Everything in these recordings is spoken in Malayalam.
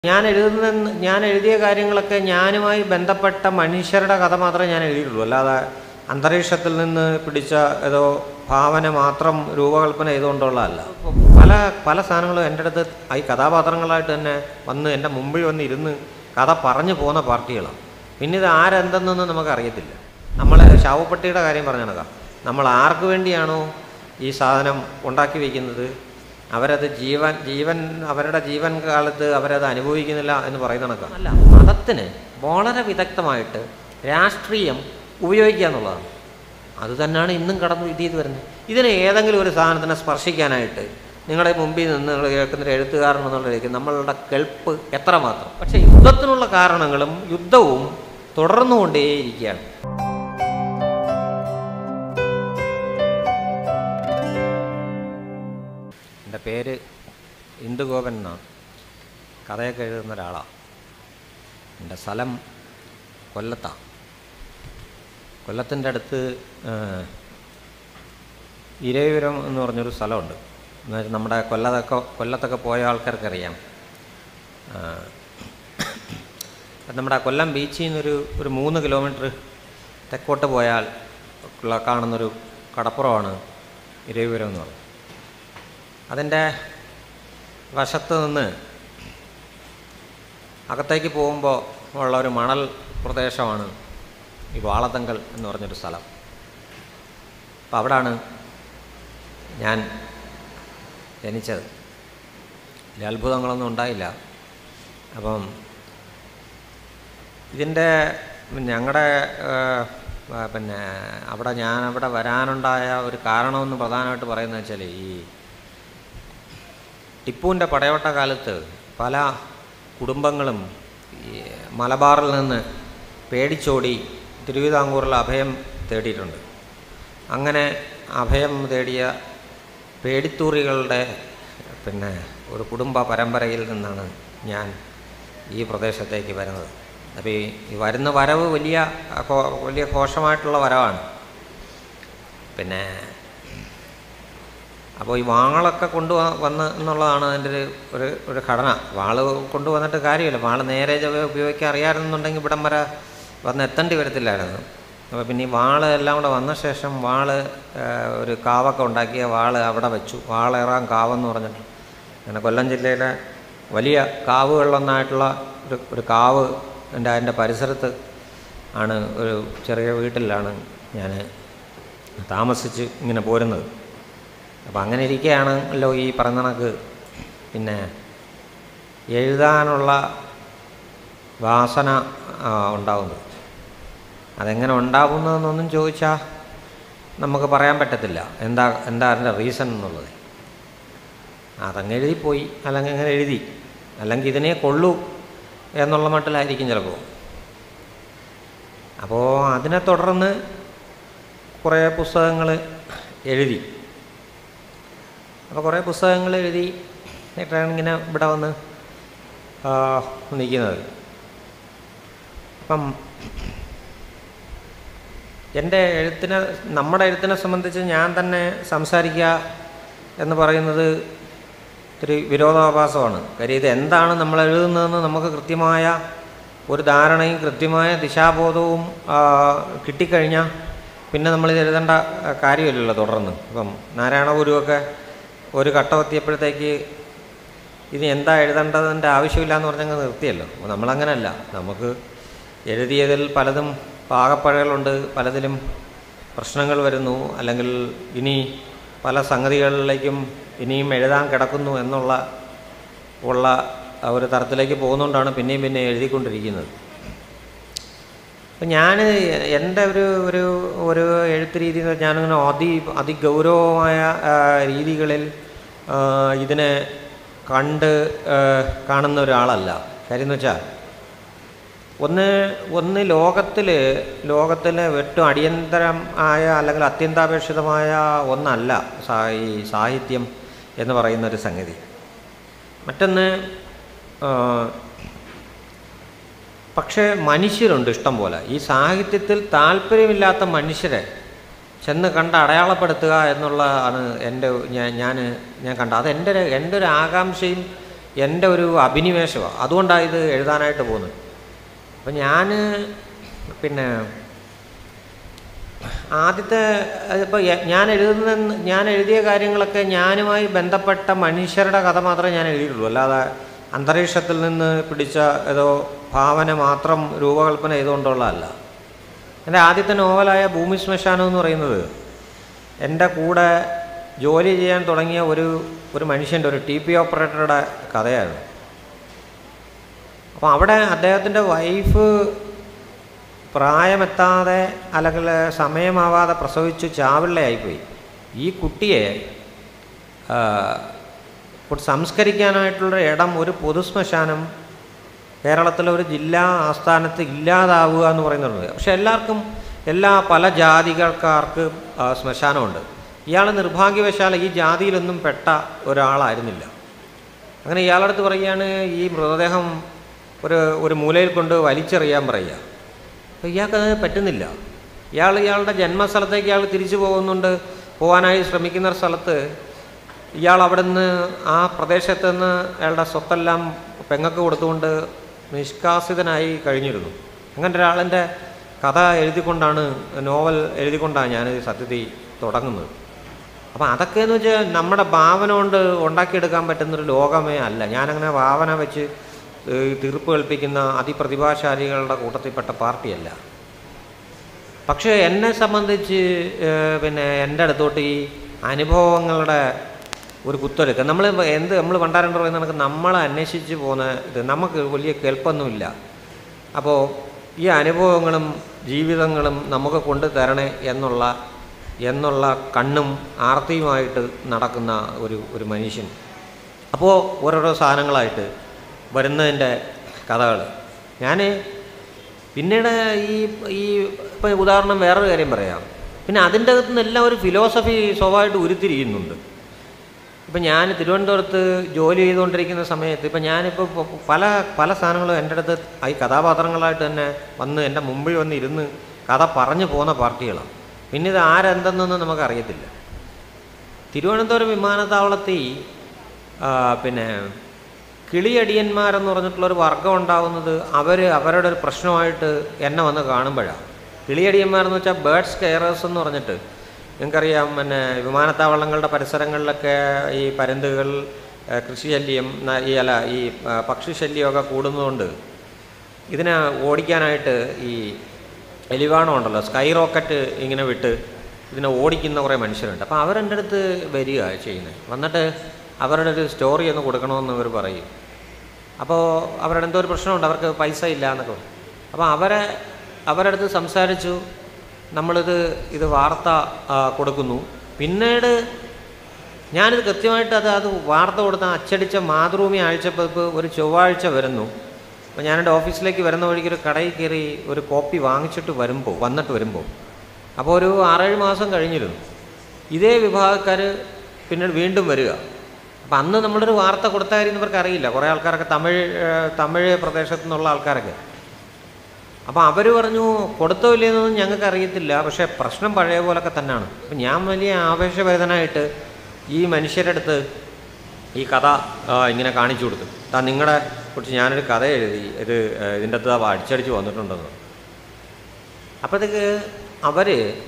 ഞാൻ എഴുതുന്ന ഞാൻ എഴുതിയ കാര്യങ്ങളൊക്കെ ഞാനുമായി ബന്ധപ്പെട്ട മനുഷ്യരുടെ കഥ മാത്രമേ ഞാൻ എഴുതിയിട്ടുള്ളൂ അല്ലാതെ അന്തരീക്ഷത്തിൽ നിന്ന് പിടിച്ച ഏതോ ഭാവന മാത്രം രൂപകൽപ്പന ചെയ്തുകൊണ്ടുള്ളതല്ല പല പല സാധനങ്ങളും എൻ്റെ അടുത്ത് ഈ കഥാപാത്രങ്ങളായിട്ട് തന്നെ വന്ന് എൻ്റെ മുമ്പിൽ വന്ന് ഇരുന്ന് കഥ പറഞ്ഞു പോകുന്ന പാർട്ടികളാണ് പിന്നെ ഇത് ആരെന്തെന്നൊന്നും നമുക്കറിയത്തില്ല നമ്മളെ ശവപ്പെട്ടിയുടെ കാര്യം പറഞ്ഞു നടക്കാം നമ്മൾ ആർക്ക് വേണ്ടിയാണോ ഈ സാധനം ഉണ്ടാക്കി വയ്ക്കുന്നത് അവരത് ജീവൻ ജീവൻ അവരുടെ ജീവൻ കാലത്ത് അവരത് അനുഭവിക്കുന്നില്ല എന്ന് പറയുന്ന കണക്കാണ് അല്ല മതത്തിന് വളരെ വിദഗ്ധമായിട്ട് രാഷ്ട്രീയം ഉപയോഗിക്കുക എന്നുള്ളതാണ് അത് തന്നെയാണ് ഇന്നും കടന്നു ഇത് ചെയ്ത് വരുന്നത് ഇതിനെ ഏതെങ്കിലും ഒരു സാധനത്തിനെ സ്പർശിക്കാനായിട്ട് നിങ്ങളുടെ മുമ്പിൽ നിന്ന് നിങ്ങൾ കേൾക്കുന്ന ഒരു എഴുത്തുകാരൻ എന്നുള്ളതിലേക്ക് നമ്മളുടെ കെൽപ്പ് എത്രമാത്രം പക്ഷേ യുദ്ധത്തിനുള്ള കാരണങ്ങളും യുദ്ധവും തുടർന്നുകൊണ്ടേയിരിക്കുകയാണ് എൻ്റെ പേര് ഇന്ദുഗോപൻ എന്നാണ് കഥയൊക്കെ എഴുതുന്ന ഒരാളാണ് എൻ്റെ സ്ഥലം കൊല്ലത്താണ് കൊല്ലത്തിൻ്റെ അടുത്ത് ഇരവിപുരം എന്ന് പറഞ്ഞൊരു സ്ഥലമുണ്ട് എന്നുവെച്ചാൽ നമ്മുടെ കൊല്ലത്തൊക്കെ കൊല്ലത്തൊക്കെ പോയ ആൾക്കാർക്കറിയാം ആ, അത് നമ്മുടെ കൊല്ലം ബീച്ചിൽ നിന്നൊരു ഒരു മൂന്ന് കിലോമീറ്റർ തെക്കോട്ട് പോയാൽ ഉള്ള കാണുന്നൊരു കടപ്പുറമാണ് ഇരവിപുരം എന്ന് പറയുന്നത് അതിൻ്റെ വശത്ത് നിന്ന് അകത്തേക്ക് പോകുമ്പോൾ ഉള്ള ഒരു മണൽ പ്രദേശമാണ് ഈ വാളത്തങ്കൽ എന്ന് പറഞ്ഞൊരു സ്ഥലം അപ്പം അവിടാണ് ഞാൻ ജനിച്ചത് വലിയ അത്ഭുതങ്ങളൊന്നും ഉണ്ടായില്ല അപ്പം ഇതിൻ്റെ ഞങ്ങളുടെ പിന്നെ അവിടെ ഞാൻ അവിടെ വരാനുണ്ടായ ഒരു കാരണമെന്ന് പ്രധാനമായിട്ട് പറയുന്നത് വെച്ചാൽ ഈ ടിപ്പുവിൻ്റെ പടയോട്ട കാലത്ത് പല കുടുംബങ്ങളും ഈ മലബാറിൽ നിന്ന് പേടിച്ചോടി തിരുവിതാംകൂറിൽ അഭയം തേടിയിട്ടുണ്ട് അങ്ങനെ അഭയം തേടിയ പേടിത്തൂറികളുടെ പിന്നെ ഒരു കുടുംബ പരമ്പരയിൽ നിന്നാണ് ഞാൻ ഈ പ്രദേശത്തേക്ക് വരുന്നത് അപ്പോൾ ഈ ഈ വരുന്ന വരവ് വലിയ ഘോ- വലിയ ഘോഷമായിട്ടുള്ള വരവാണ് പിന്നെ അപ്പോൾ ഈ വാളൊക്കെ കൊണ്ടു വന്ന് എന്നുള്ളതാണ് അതിൻ്റെ ഒരു ഒരു ഒരു ഘടന വാള് കൊണ്ടുവന്നിട്ട് കാര്യമില്ല വാള് നേരെ ചൊവ്വേ ഉപയോഗിക്കാൻ അറിയാമെന്നുണ്ടെങ്കിൽ ഇവിടം വരെ വന്ന് എത്തേണ്ടി വരത്തില്ലായിരുന്നു അപ്പോൾ പിന്നെ ഈ വാള് എല്ലാം കൂടെ വന്ന ശേഷം വാള് ആ, ഒരു കാവൊക്കെ ഉണ്ടാക്കിയ വാള് അവിടെ വെച്ചു വാളേറാൻ കാവെന്ന് പറഞ്ഞിട്ട് അങ്ങനെ കൊല്ലം ജില്ലയിലെ വലിയ കാവുകളിലൊന്നായിട്ടുള്ള ഒരു ഒരു കാവ് എൻ്റെ അതിൻ്റെ പരിസരത്ത് ആണ് ഒരു ചെറിയ വീട്ടിലാണ് ഞാൻ താമസിച്ച് ഇങ്ങനെ പോരുന്നത് അപ്പം അങ്ങനെ ഇരിക്കുകയാണല്ലോ ഈ പറഞ്ഞ കണക്ക് പിന്നെ എഴുതാനുള്ള വാസന ആ, ഉണ്ടാകുന്നത് അതെങ്ങനെ ഉണ്ടാകുന്നതെന്നൊന്നും ചോദിച്ചാൽ നമുക്ക് പറയാൻ പറ്റത്തില്ല എന്താ എന്താ അതിൻ്റെ റീസൺ എന്നുള്ളത് അതങ്ങ് എഴുതിപ്പോയി അല്ലെങ്കിൽ അങ്ങനെ എഴുതി അല്ലെങ്കിൽ ഇതിനെ കൊള്ളൂ എന്നുള്ള മട്ടിലായിരിക്കും ചിലപ്പോൾ അപ്പോൾ അതിനെ തുടർന്ന് കുറേ പുസ്തകങ്ങൾ എഴുതി അപ്പോൾ കുറേ പുസ്തകങ്ങൾ എഴുതി എന്നിട്ടാണ് ഇങ്ങനെ ഇവിടെ വന്ന് ആ, നിൽക്കുന്നത് അപ്പം എൻ്റെ എഴുത്തിനെ നമ്മുടെ എഴുത്തിനെ സംബന്ധിച്ച് ഞാൻ തന്നെ സംസാരിക്കുക എന്ന് പറയുന്നത് ഇത്തിരി വിരോധാഭാസമാണ് കാര്യം ഇത് എന്താണ് നമ്മൾ എഴുതുന്നതെന്ന് നമുക്ക് കൃത്യമായ ഒരു ധാരണയും കൃത്യമായ ദിശാബോധവും ആ, കിട്ടിക്കഴിഞ്ഞാൽ പിന്നെ നമ്മളിത് എഴുതേണ്ട ആ, കാര്യമില്ലല്ലോ തുടർന്ന് ഇപ്പം നാരായണ ഗുരുവൊക്കെ ഒരു ഘട്ടം എത്തിയപ്പോഴത്തേക്ക് ഇനി എന്താ എഴുതേണ്ടതിൻ്റെ ആവശ്യമില്ല എന്ന് പറഞ്ഞങ്ങ് നിർത്തിയല്ലോ അപ്പോൾ നമ്മളങ്ങനല്ല നമുക്ക് എഴുതിയതിൽ പലതും പാകപ്പഴകളുണ്ട് പലതിലും പ്രശ്നങ്ങൾ വരുന്നു അല്ലെങ്കിൽ ഇനി പല സംഗതികളിലേക്കും ഇനിയും എഴുതാൻ കിടക്കുന്നു എന്നുള്ള ഉള്ള ആ ഒരു തരത്തിലേക്ക് പോകുന്നതുകൊണ്ടാണ് പിന്നെയും പിന്നെ എഴുതിക്കൊണ്ടിരിക്കുന്നത് അപ്പം ഞാൻ എൻ്റെ ഒരു ഒരു ഒരു എഴുത്ത് രീതി എന്ന് വെച്ചാൽ ഞാനിങ്ങനെ അതി അതിഗൗരവമായ ആ, രീതികളിൽ ആ, ഇതിനെ കണ്ട് ആ, കാണുന്ന ഒരാളല്ല കാര്യം എന്ന് വെച്ചാൽ ഒന്ന് ഒന്ന് ലോകത്തിൽ ലോകത്തിൽ ഏറ്റവും അടിയന്തരം ആയ അല്ലെങ്കിൽ അത്യന്താപേക്ഷിതമായ ഒന്നല്ല സാ- ഈ സാഹിത്യം എന്ന് പറയുന്ന ഒരു സംഗതി മറ്റൊന്ന് ആ, പക്ഷേ മനുഷ്യരുണ്ട് ഇഷ്ടം പോലെ ഈ സാഹിത്യത്തിൽ താല്പര്യമില്ലാത്ത മനുഷ്യരെ ചെന്ന് കണ്ട് അടയാളപ്പെടുത്തുക എന്നുള്ളതാണ് എൻ്റെ ഞാൻ ഞാൻ ഞാൻ കണ്ട അത് എൻ്റെ ഒരു എൻ്റെ ഒരു ആകാംക്ഷയും എൻ്റെ ഒരു അഭിനിവേശമാണ് അതുകൊണ്ടാണ് ഇത് എഴുതാനായിട്ട് പോകുന്നത് അപ്പം ഞാൻ പിന്നെ ആദ്യത്തെ ഇപ്പോൾ ഞാൻ എഴുതുന്ന ഞാൻ എഴുതിയ കാര്യങ്ങളൊക്കെ ഞാനുമായി ബന്ധപ്പെട്ട മനുഷ്യരുടെ കഥ മാത്രമേ ഞാൻ എഴുതിയിട്ടുള്ളൂ അല്ലാതെ അന്തരീക്ഷത്തിൽ നിന്ന് പിടിച്ച ഏതോ ഭാവന മാത്രം രൂപകൽപ്പന ചെയ്തുകൊണ്ടുള്ളതല്ല എൻ്റെ ആദ്യത്തെ നോവലായ ഭൂമി ശ്മശാനം എന്ന് പറയുന്നത് എൻ്റെ കൂടെ ജോലി ചെയ്യാൻ തുടങ്ങിയ ഒരു ഒരു മനുഷ്യൻ്റെ ഒരു ടി പി ഓപ്പറേറ്ററുടെ കഥയായിരുന്നു അപ്പോൾ അവിടെ അദ്ദേഹത്തിൻ്റെ വൈഫ് പ്രായമെത്താതെ അല്ലെങ്കിൽ സമയമാവാതെ പ്രസവിച്ച് ചാവിള്ളയായിപ്പോയി ഈ കുട്ടിയെ ആ, കൊ- സംസ്കരിക്കാനായിട്ടുള്ള ഇടം ഒരു പൊതുശ്മശാനം കേരളത്തിലെ ഒരു ജില്ലാ ആസ്ഥാനത്ത് ഇല്ലാതാവുക എന്ന് പറയുന്നുണ്ട് പക്ഷെ എല്ലാവർക്കും എല്ലാ പല ജാതികൾക്കാർക്ക് ആ, ശ്മശാനമുണ്ട് ഇയാൾ നിർഭാഗ്യവശാൽ ഈ ജാതിയിലൊന്നും പെട്ട ഒരാളായിരുന്നില്ല അങ്ങനെ ഇയാളടുത്ത് പറയുകയാണ് ഈ മൃതദേഹം ഒരു ഒരു മൂലയിൽ കൊണ്ട് വലിച്ചെറിയാൻ പറയുക അപ്പോൾ ഇയാൾക്കത് പറ്റുന്നില്ല ഇയാൾ ഇയാളുടെ ജന്മസ്ഥലത്തേക്ക് ഇയാൾ തിരിച്ചു പോകുന്നുണ്ട് പോകാനായി ശ്രമിക്കുന്ന ഒരു സ്ഥലത്ത് ഇയാൾ അവിടെ നിന്ന് ആ പ്രദേശത്ത് നിന്ന് അയാളുടെ സ്വത്തെല്ലാം പെങ്ങക്ക് കൊടുത്തുകൊണ്ട് നിഷ്കാസിതനായി കഴിഞ്ഞിരുന്നു അങ്ങനെ ഒരാളിൻ്റെ കഥ എഴുതിക്കൊണ്ടാണ് നോവൽ എഴുതിക്കൊണ്ടാണ് ഞാൻ സത്യത്തിൽ തുടങ്ങുന്നത് അപ്പം അതൊക്കെ എന്ന് വെച്ചാൽ നമ്മുടെ ഭാവന കൊണ്ട് ഉണ്ടാക്കിയെടുക്കാൻ പറ്റുന്നൊരു ലോകമേ അല്ല ഞാനങ്ങനെ ഭാവന വെച്ച് ഏഹ് തീർപ്പ് കൽപ്പിക്കുന്ന അതിപ്രതിഭാശാലികളുടെ കൂട്ടത്തിൽപ്പെട്ട പാർട്ടിയല്ല പക്ഷേ എന്നെ സംബന്ധിച്ച് ഏഹ് പിന്നെ എൻ്റെ അടുത്തോട്ട് ഈ അനുഭവങ്ങളുടെ ഒരു കുത്തൊഴുക്ക് നമ്മൾ എന്ത് നമ്മൾ പണ്ടാരണ്ട് പറയുന്ന കണക്ക് നമ്മളെ അന്വേഷിച്ച് പോകുന്ന ഇത് നമുക്ക് വലിയ കേൾപ്പൊന്നുമില്ല അപ്പോൾ ഈ അനുഭവങ്ങളും ജീവിതങ്ങളും നമുക്ക് കൊണ്ടു തരണേ എന്നുള്ള എന്നുള്ള കണ്ണും ആർത്തിയുമായിട്ട് നടക്കുന്ന ഒരു ഒരു മനുഷ്യൻ അപ്പോൾ ഓരോരോ സാധനങ്ങളായിട്ട് വരുന്നതിൻ്റെ കഥകൾ ഞാൻ പിന്നീട് ഈ ഈ ഇപ്പം ഉദാഹരണം വേറൊരു കാര്യം പറയാം പിന്നെ അതിൻ്റെ അകത്ത് നിന്നെല്ലാം ഒരു ഫിലോസഫി സ്വഭാവമായിട്ട് ഉരുത്തിരിയുന്നുണ്ട് ഇപ്പം ഞാൻ തിരുവനന്തപുരത്ത് ജോലി ചെയ്തുകൊണ്ടിരിക്കുന്ന സമയത്ത് ഇപ്പം ഞാനിപ്പോൾ പ- പല പല സാധനങ്ങളും എൻ്റെ അടുത്ത് ഈ കഥാപാത്രങ്ങളായിട്ട് തന്നെ വന്ന് എൻ്റെ മുമ്പിൽ വന്ന് ഇരുന്ന് കഥ പറഞ്ഞു പോകുന്ന പാർട്ടികളാണ് പിന്നെ ഇത് ആരെന്തെന്നൊന്നും നമുക്കറിയത്തില്ല തിരുവനന്തപുരം വിമാനത്താവളത്തിൽ ആ, പിന്നെ കിളിയടിയന്മാരെന്ന് പറഞ്ഞിട്ടുള്ളൊരു വർഗം ഉണ്ടാകുന്നത് അവർ അവരുടെ ഒരു പ്രശ്നമായിട്ട് എന്നെ വന്ന് കാണുമ്പോഴാണ് കിളിയടിയന്മാരെന്ന് വെച്ചാൽ ബേഡ്സ് കെയറേഴ്സ് എന്ന് പറഞ്ഞിട്ട് നിങ്ങൾക്കറിയാം പിന്നെ വിമാനത്താവളങ്ങളുടെ പരിസരങ്ങളിലൊക്കെ ഈ പരുന്തുകൾ ആ, കൃഷിശല്യം ന- ഈ അല്ല ഈ ആ, പക്ഷിശല്യമൊക്കെ കൂടുന്നതുകൊണ്ട് ഇതിനെ ഓടിക്കാനായിട്ട് ഈ എലിവാണം ഉണ്ടല്ലോ സ്കൈ റോക്കറ്റ് ഇങ്ങനെ വിട്ട് ഇതിനെ ഓടിക്കുന്ന കുറേ മനുഷ്യരുണ്ട് അപ്പോൾ അവരെൻ്റെ അടുത്ത് വരിക ചെയ്യുന്നത് വന്നിട്ട് അവരുടെ ഒരു സ്റ്റോറി ഒന്ന് കൊടുക്കണമെന്ന് അവർ പറയും അപ്പോൾ അവരുടെ എന്തോ ഒരു പ്രശ്നമുണ്ട് അവർക്ക് പൈസ ഇല്ല എന്നൊക്കെ പറയും. അപ്പോൾ അവരെ അവരുടെ അടുത്ത് സംസാരിച്ചു നമ്മളിത് ഇത് വാർത്ത ആ, കൊടുക്കുന്നു പിന്നീട് ഞാനിത് കൃത്യമായിട്ട് അത് അത് വാർത്ത കൊടുത്ത അച്ചടിച്ച മാതൃഭൂമി ആഴ്ചപ്പതിപ്പ് ഒരു ചൊവ്വാഴ്ച വരുന്നു അപ്പോൾ ഞാൻ എൻ്റെ ഓഫീസിലേക്ക് വരുന്ന വഴിക്ക് ഒരു കടയിൽ കയറി ഒരു കോപ്പി വാങ്ങിച്ചിട്ട് വരുമ്പോൾ വന്നിട്ട് വരുമ്പോൾ അപ്പോൾ ഒരു ആറേഴ് മാസം കഴിഞ്ഞിരുന്നു ഇതേ വിഭാഗക്കാർ പിന്നീട് വീണ്ടും വരിക അപ്പം അന്ന് നമ്മളൊരു വാർത്ത കൊടുത്ത കാര്യം ഇവർക്ക് അറിയില്ല കുറേ ആൾക്കാരൊക്കെ തമിഴ് ഏഹ്, തമിഴ് പ്രദേശത്തു നിന്നുള്ള ആൾക്കാരൊക്കെ അപ്പോൾ അവർ പറഞ്ഞു കൊടുത്തോ ഇല്ലയെന്നൊന്നും ഞങ്ങൾക്ക് അറിയത്തില്ല പക്ഷേ പ്രശ്നം പഴയ പോലൊക്കെ തന്നെയാണ് അപ്പം ഞാൻ വലിയ ആവേശഭരിതനായിട്ട് ഈ മനുഷ്യരുടെ അടുത്ത് ഈ കഥ ആ, ഇങ്ങനെ കാണിച്ചു കൊടുത്തു താ നിങ്ങളെ കുറിച്ച് ഞാനൊരു കഥ എഴുതി ഇത് ആ, ഇതിൻ്റെ അകത്ത് ആ അടിച്ചടിച്ച് വന്നിട്ടുണ്ടെന്ന് അപ്പോഴത്തേക്ക് അവർ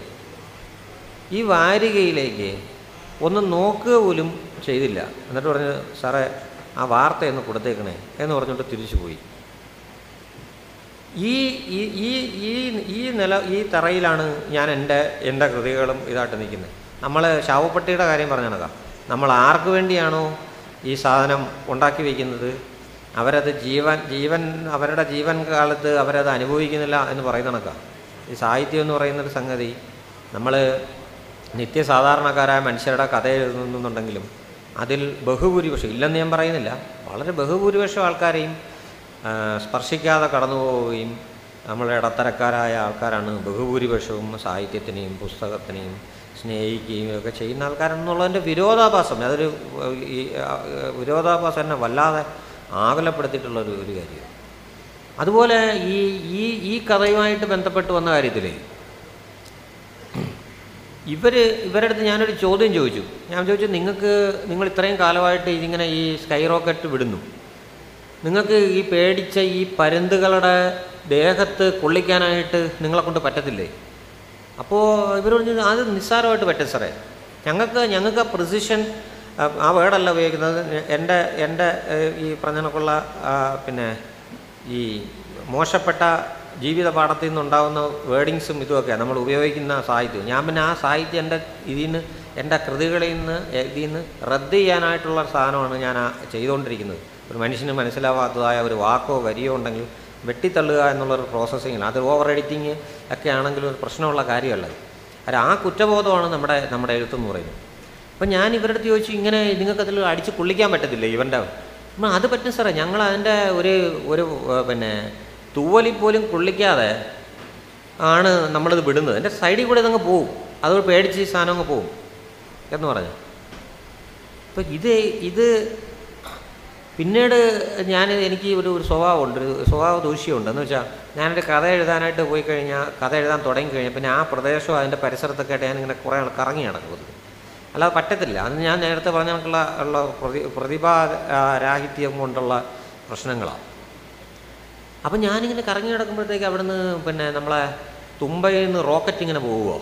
ഈ വാരികയിലേക്ക് ഒന്ന് നോക്കുക പോലും ചെയ്തില്ല എന്നിട്ട് പറഞ്ഞു സാറേ ആ വാർത്തയൊന്ന് കൊടുത്തേക്കണേ എന്ന് പറഞ്ഞിട്ട് തിരിച്ചു പോയി ഈ ഈ ഈ ഈ ഈ നില ഈ തറയിലാണ് ഞാൻ എൻ്റെ എൻ്റെ കൃതികളും ഇതായിട്ട് നിൽക്കുന്നത് നമ്മൾ ശവപ്പെട്ടിയുടെ കാര്യം പറഞ്ഞു നടക്കാം നമ്മൾ ആർക്ക് വേണ്ടിയാണോ ഈ സാധനം ഉണ്ടാക്കി വയ്ക്കുന്നത് അവരത് ജീവൻ ജീവൻ അവരുടെ ജീവൻ കാലത്ത് അവരത് അനുഭവിക്കുന്നില്ല എന്ന് പറയുന്ന കണക്കാം ഈ സാഹിത്യം എന്ന് പറയുന്നൊരു സംഗതി നമ്മൾ നിത്യസാധാരണക്കാരായ മനുഷ്യരുടെ കഥ എഴുതുന്നുണ്ടെങ്കിലും അതിൽ ബഹുഭൂരിപക്ഷം ഇല്ലെന്ന് ഞാൻ പറയുന്നില്ല വളരെ ബഹുഭൂരിപക്ഷം ആൾക്കാരെയും ആ, സ്പർശിക്കാതെ കടന്നു പോവുകയും നമ്മളുടെ ഇടത്തരക്കാരായ ആൾക്കാരാണ് ബഹുഭൂരിപക്ഷവും സാഹിത്യത്തിനെയും പുസ്തകത്തിനെയും സ്നേഹിക്കുകയും ഒക്കെ ചെയ്യുന്ന ആൾക്കാരെന്നുള്ളതിൻ്റെ വിരോധാഭാസം അതൊരു ഏഹ്, ഈ ആ, ഏഹ്, വിരോധാഭാസം എന്നെ വല്ലാതെ ആകുലപ്പെടുത്തിയിട്ടുള്ളൊരു ഒരു കാര്യം അതുപോലെ ഈ ഈ ഈ കഥയുമായിട്ട് ബന്ധപ്പെട്ട് വന്ന കാര്യത്തിൽ ഇവർ ഇവരുടെ അടുത്ത് ഞാനൊരു ചോദ്യം ചോദിച്ചു ഞാൻ ചോദിച്ചു നിങ്ങൾക്ക് നിങ്ങൾ ഇത്രയും കാലമായിട്ട് ഇതിങ്ങനെ ഈ സ്കൈ റോക്കറ്റ് വിടുന്നു നിങ്ങൾക്ക് ഈ പേടിച്ച ഈ പരുന്തുകളുടെ ദേഹത്ത് കൊള്ളിക്കാനായിട്ട് നിങ്ങളെ കൊണ്ട് പറ്റത്തില്ലേ അപ്പോൾ ഇവർ പറഞ്ഞു അത് നിസ്സാരമായിട്ട് പറ്റും സാറേ ഞങ്ങൾക്ക് ഞങ്ങൾക്ക് പ്രിസിഷൻ ആ വേർഡല്ല ഉപയോഗിക്കുന്നത് എൻ്റെ എൻ്റെ ഏഹ്, ഈ പറഞ്ഞ പിന്നെ ഈ മോശപ്പെട്ട ജീവിത പാഠത്തിൽ നിന്നുണ്ടാകുന്ന വേർഡിങ്സും ഇതുമൊക്കെയാണ് നമ്മൾ ഉപയോഗിക്കുന്ന സാഹിത്യം ഞാൻ പിന്നെ ആ സാഹിത്യം എൻ്റെ ഇതിൽ നിന്ന് എൻ്റെ കൃതികളിൽ നിന്ന് ഇതിൽ നിന്ന് റദ്ദ് ചെയ്യാനായിട്ടുള്ള സാധനമാണ് ഞാൻ ആ ചെയ്തുകൊണ്ടിരിക്കുന്നത് ഒരു മനുഷ്യന് മനസ്സിലാവാത്തതായ ഒരു വാക്കോ വരിയോ ഉണ്ടെങ്കിൽ വെട്ടിത്തള്ളുക എന്നുള്ളൊരു പ്രോസസ്സിങ്ങിൽ അത് ഓവർ എഡിറ്റിങ് ഒക്കെ ആണെങ്കിലും ഒരു പ്രശ്നമുള്ള കാര്യമല്ല അത്. അത് ആ കുറ്റബോധമാണ് നമ്മുടെ നമ്മുടെ എഴുത്തെന്ന് പറയുന്നത് അപ്പം ഞാൻ ഇവരുടെ അടുത്ത് ചോദിച്ചു ഇങ്ങനെ നിങ്ങൾക്ക് അതിൽ അടിച്ച് കൊള്ളിക്കാൻ പറ്റത്തില്ല ഇവൻ്റെ അപ്പം അത് പറ്റും സാറേ ഞങ്ങൾ അതിൻ്റെ ഒരു ഒരു ഏർ, പിന്നെ തൂവലിൽ പോലും കൊള്ളിക്കാതെ ആണ് നമ്മളിത് വിടുന്നത് എൻ്റെ സൈഡിൽ കൂടെ ഇതങ്ങ് പോവും അത് പേടിച്ച് ഈ സാധനം അങ്ങ് പോവും എന്ന് പറഞ്ഞു അപ്പം ഇത് ഇത് പിന്നീട് ഞാൻ എനിക്ക് ഒരു ഒരു സ്വഭാവമുണ്ട് ഒരു സ്വഭാവ ദൂഷ്യമുണ്ട് എന്ന് വെച്ചാൽ ഞാനൊരു കഥ എഴുതാനായിട്ട് പോയി കഴിഞ്ഞാൽ കഥ എഴുതാൻ തുടങ്ങി കഴിഞ്ഞാൽ പിന്നെ ആ പ്രദേശവും അതിൻ്റെ പരിസരത്തൊക്കെ ആയിട്ട് ഞാനിങ്ങനെ കുറേ നാൾ കറങ്ങി നടക്കുന്നത് അല്ലാതെ പറ്റത്തില്ല അത് ഞാൻ നേരത്തെ പറഞ്ഞ കണക്കുള്ള ഉള്ള പ്രതി പ്രതിഭാ ആ, രാഹിത്യം കൊണ്ടുള്ള പ്രശ്നങ്ങളാണ് അപ്പം ഞാനിങ്ങനെ കറങ്ങി നടക്കുമ്പോഴത്തേക്ക് അവിടുന്ന് പിന്നെ നമ്മളെ തുമ്പയിൽ നിന്ന് റോക്കറ്റ് ഇങ്ങനെ പോവുമോ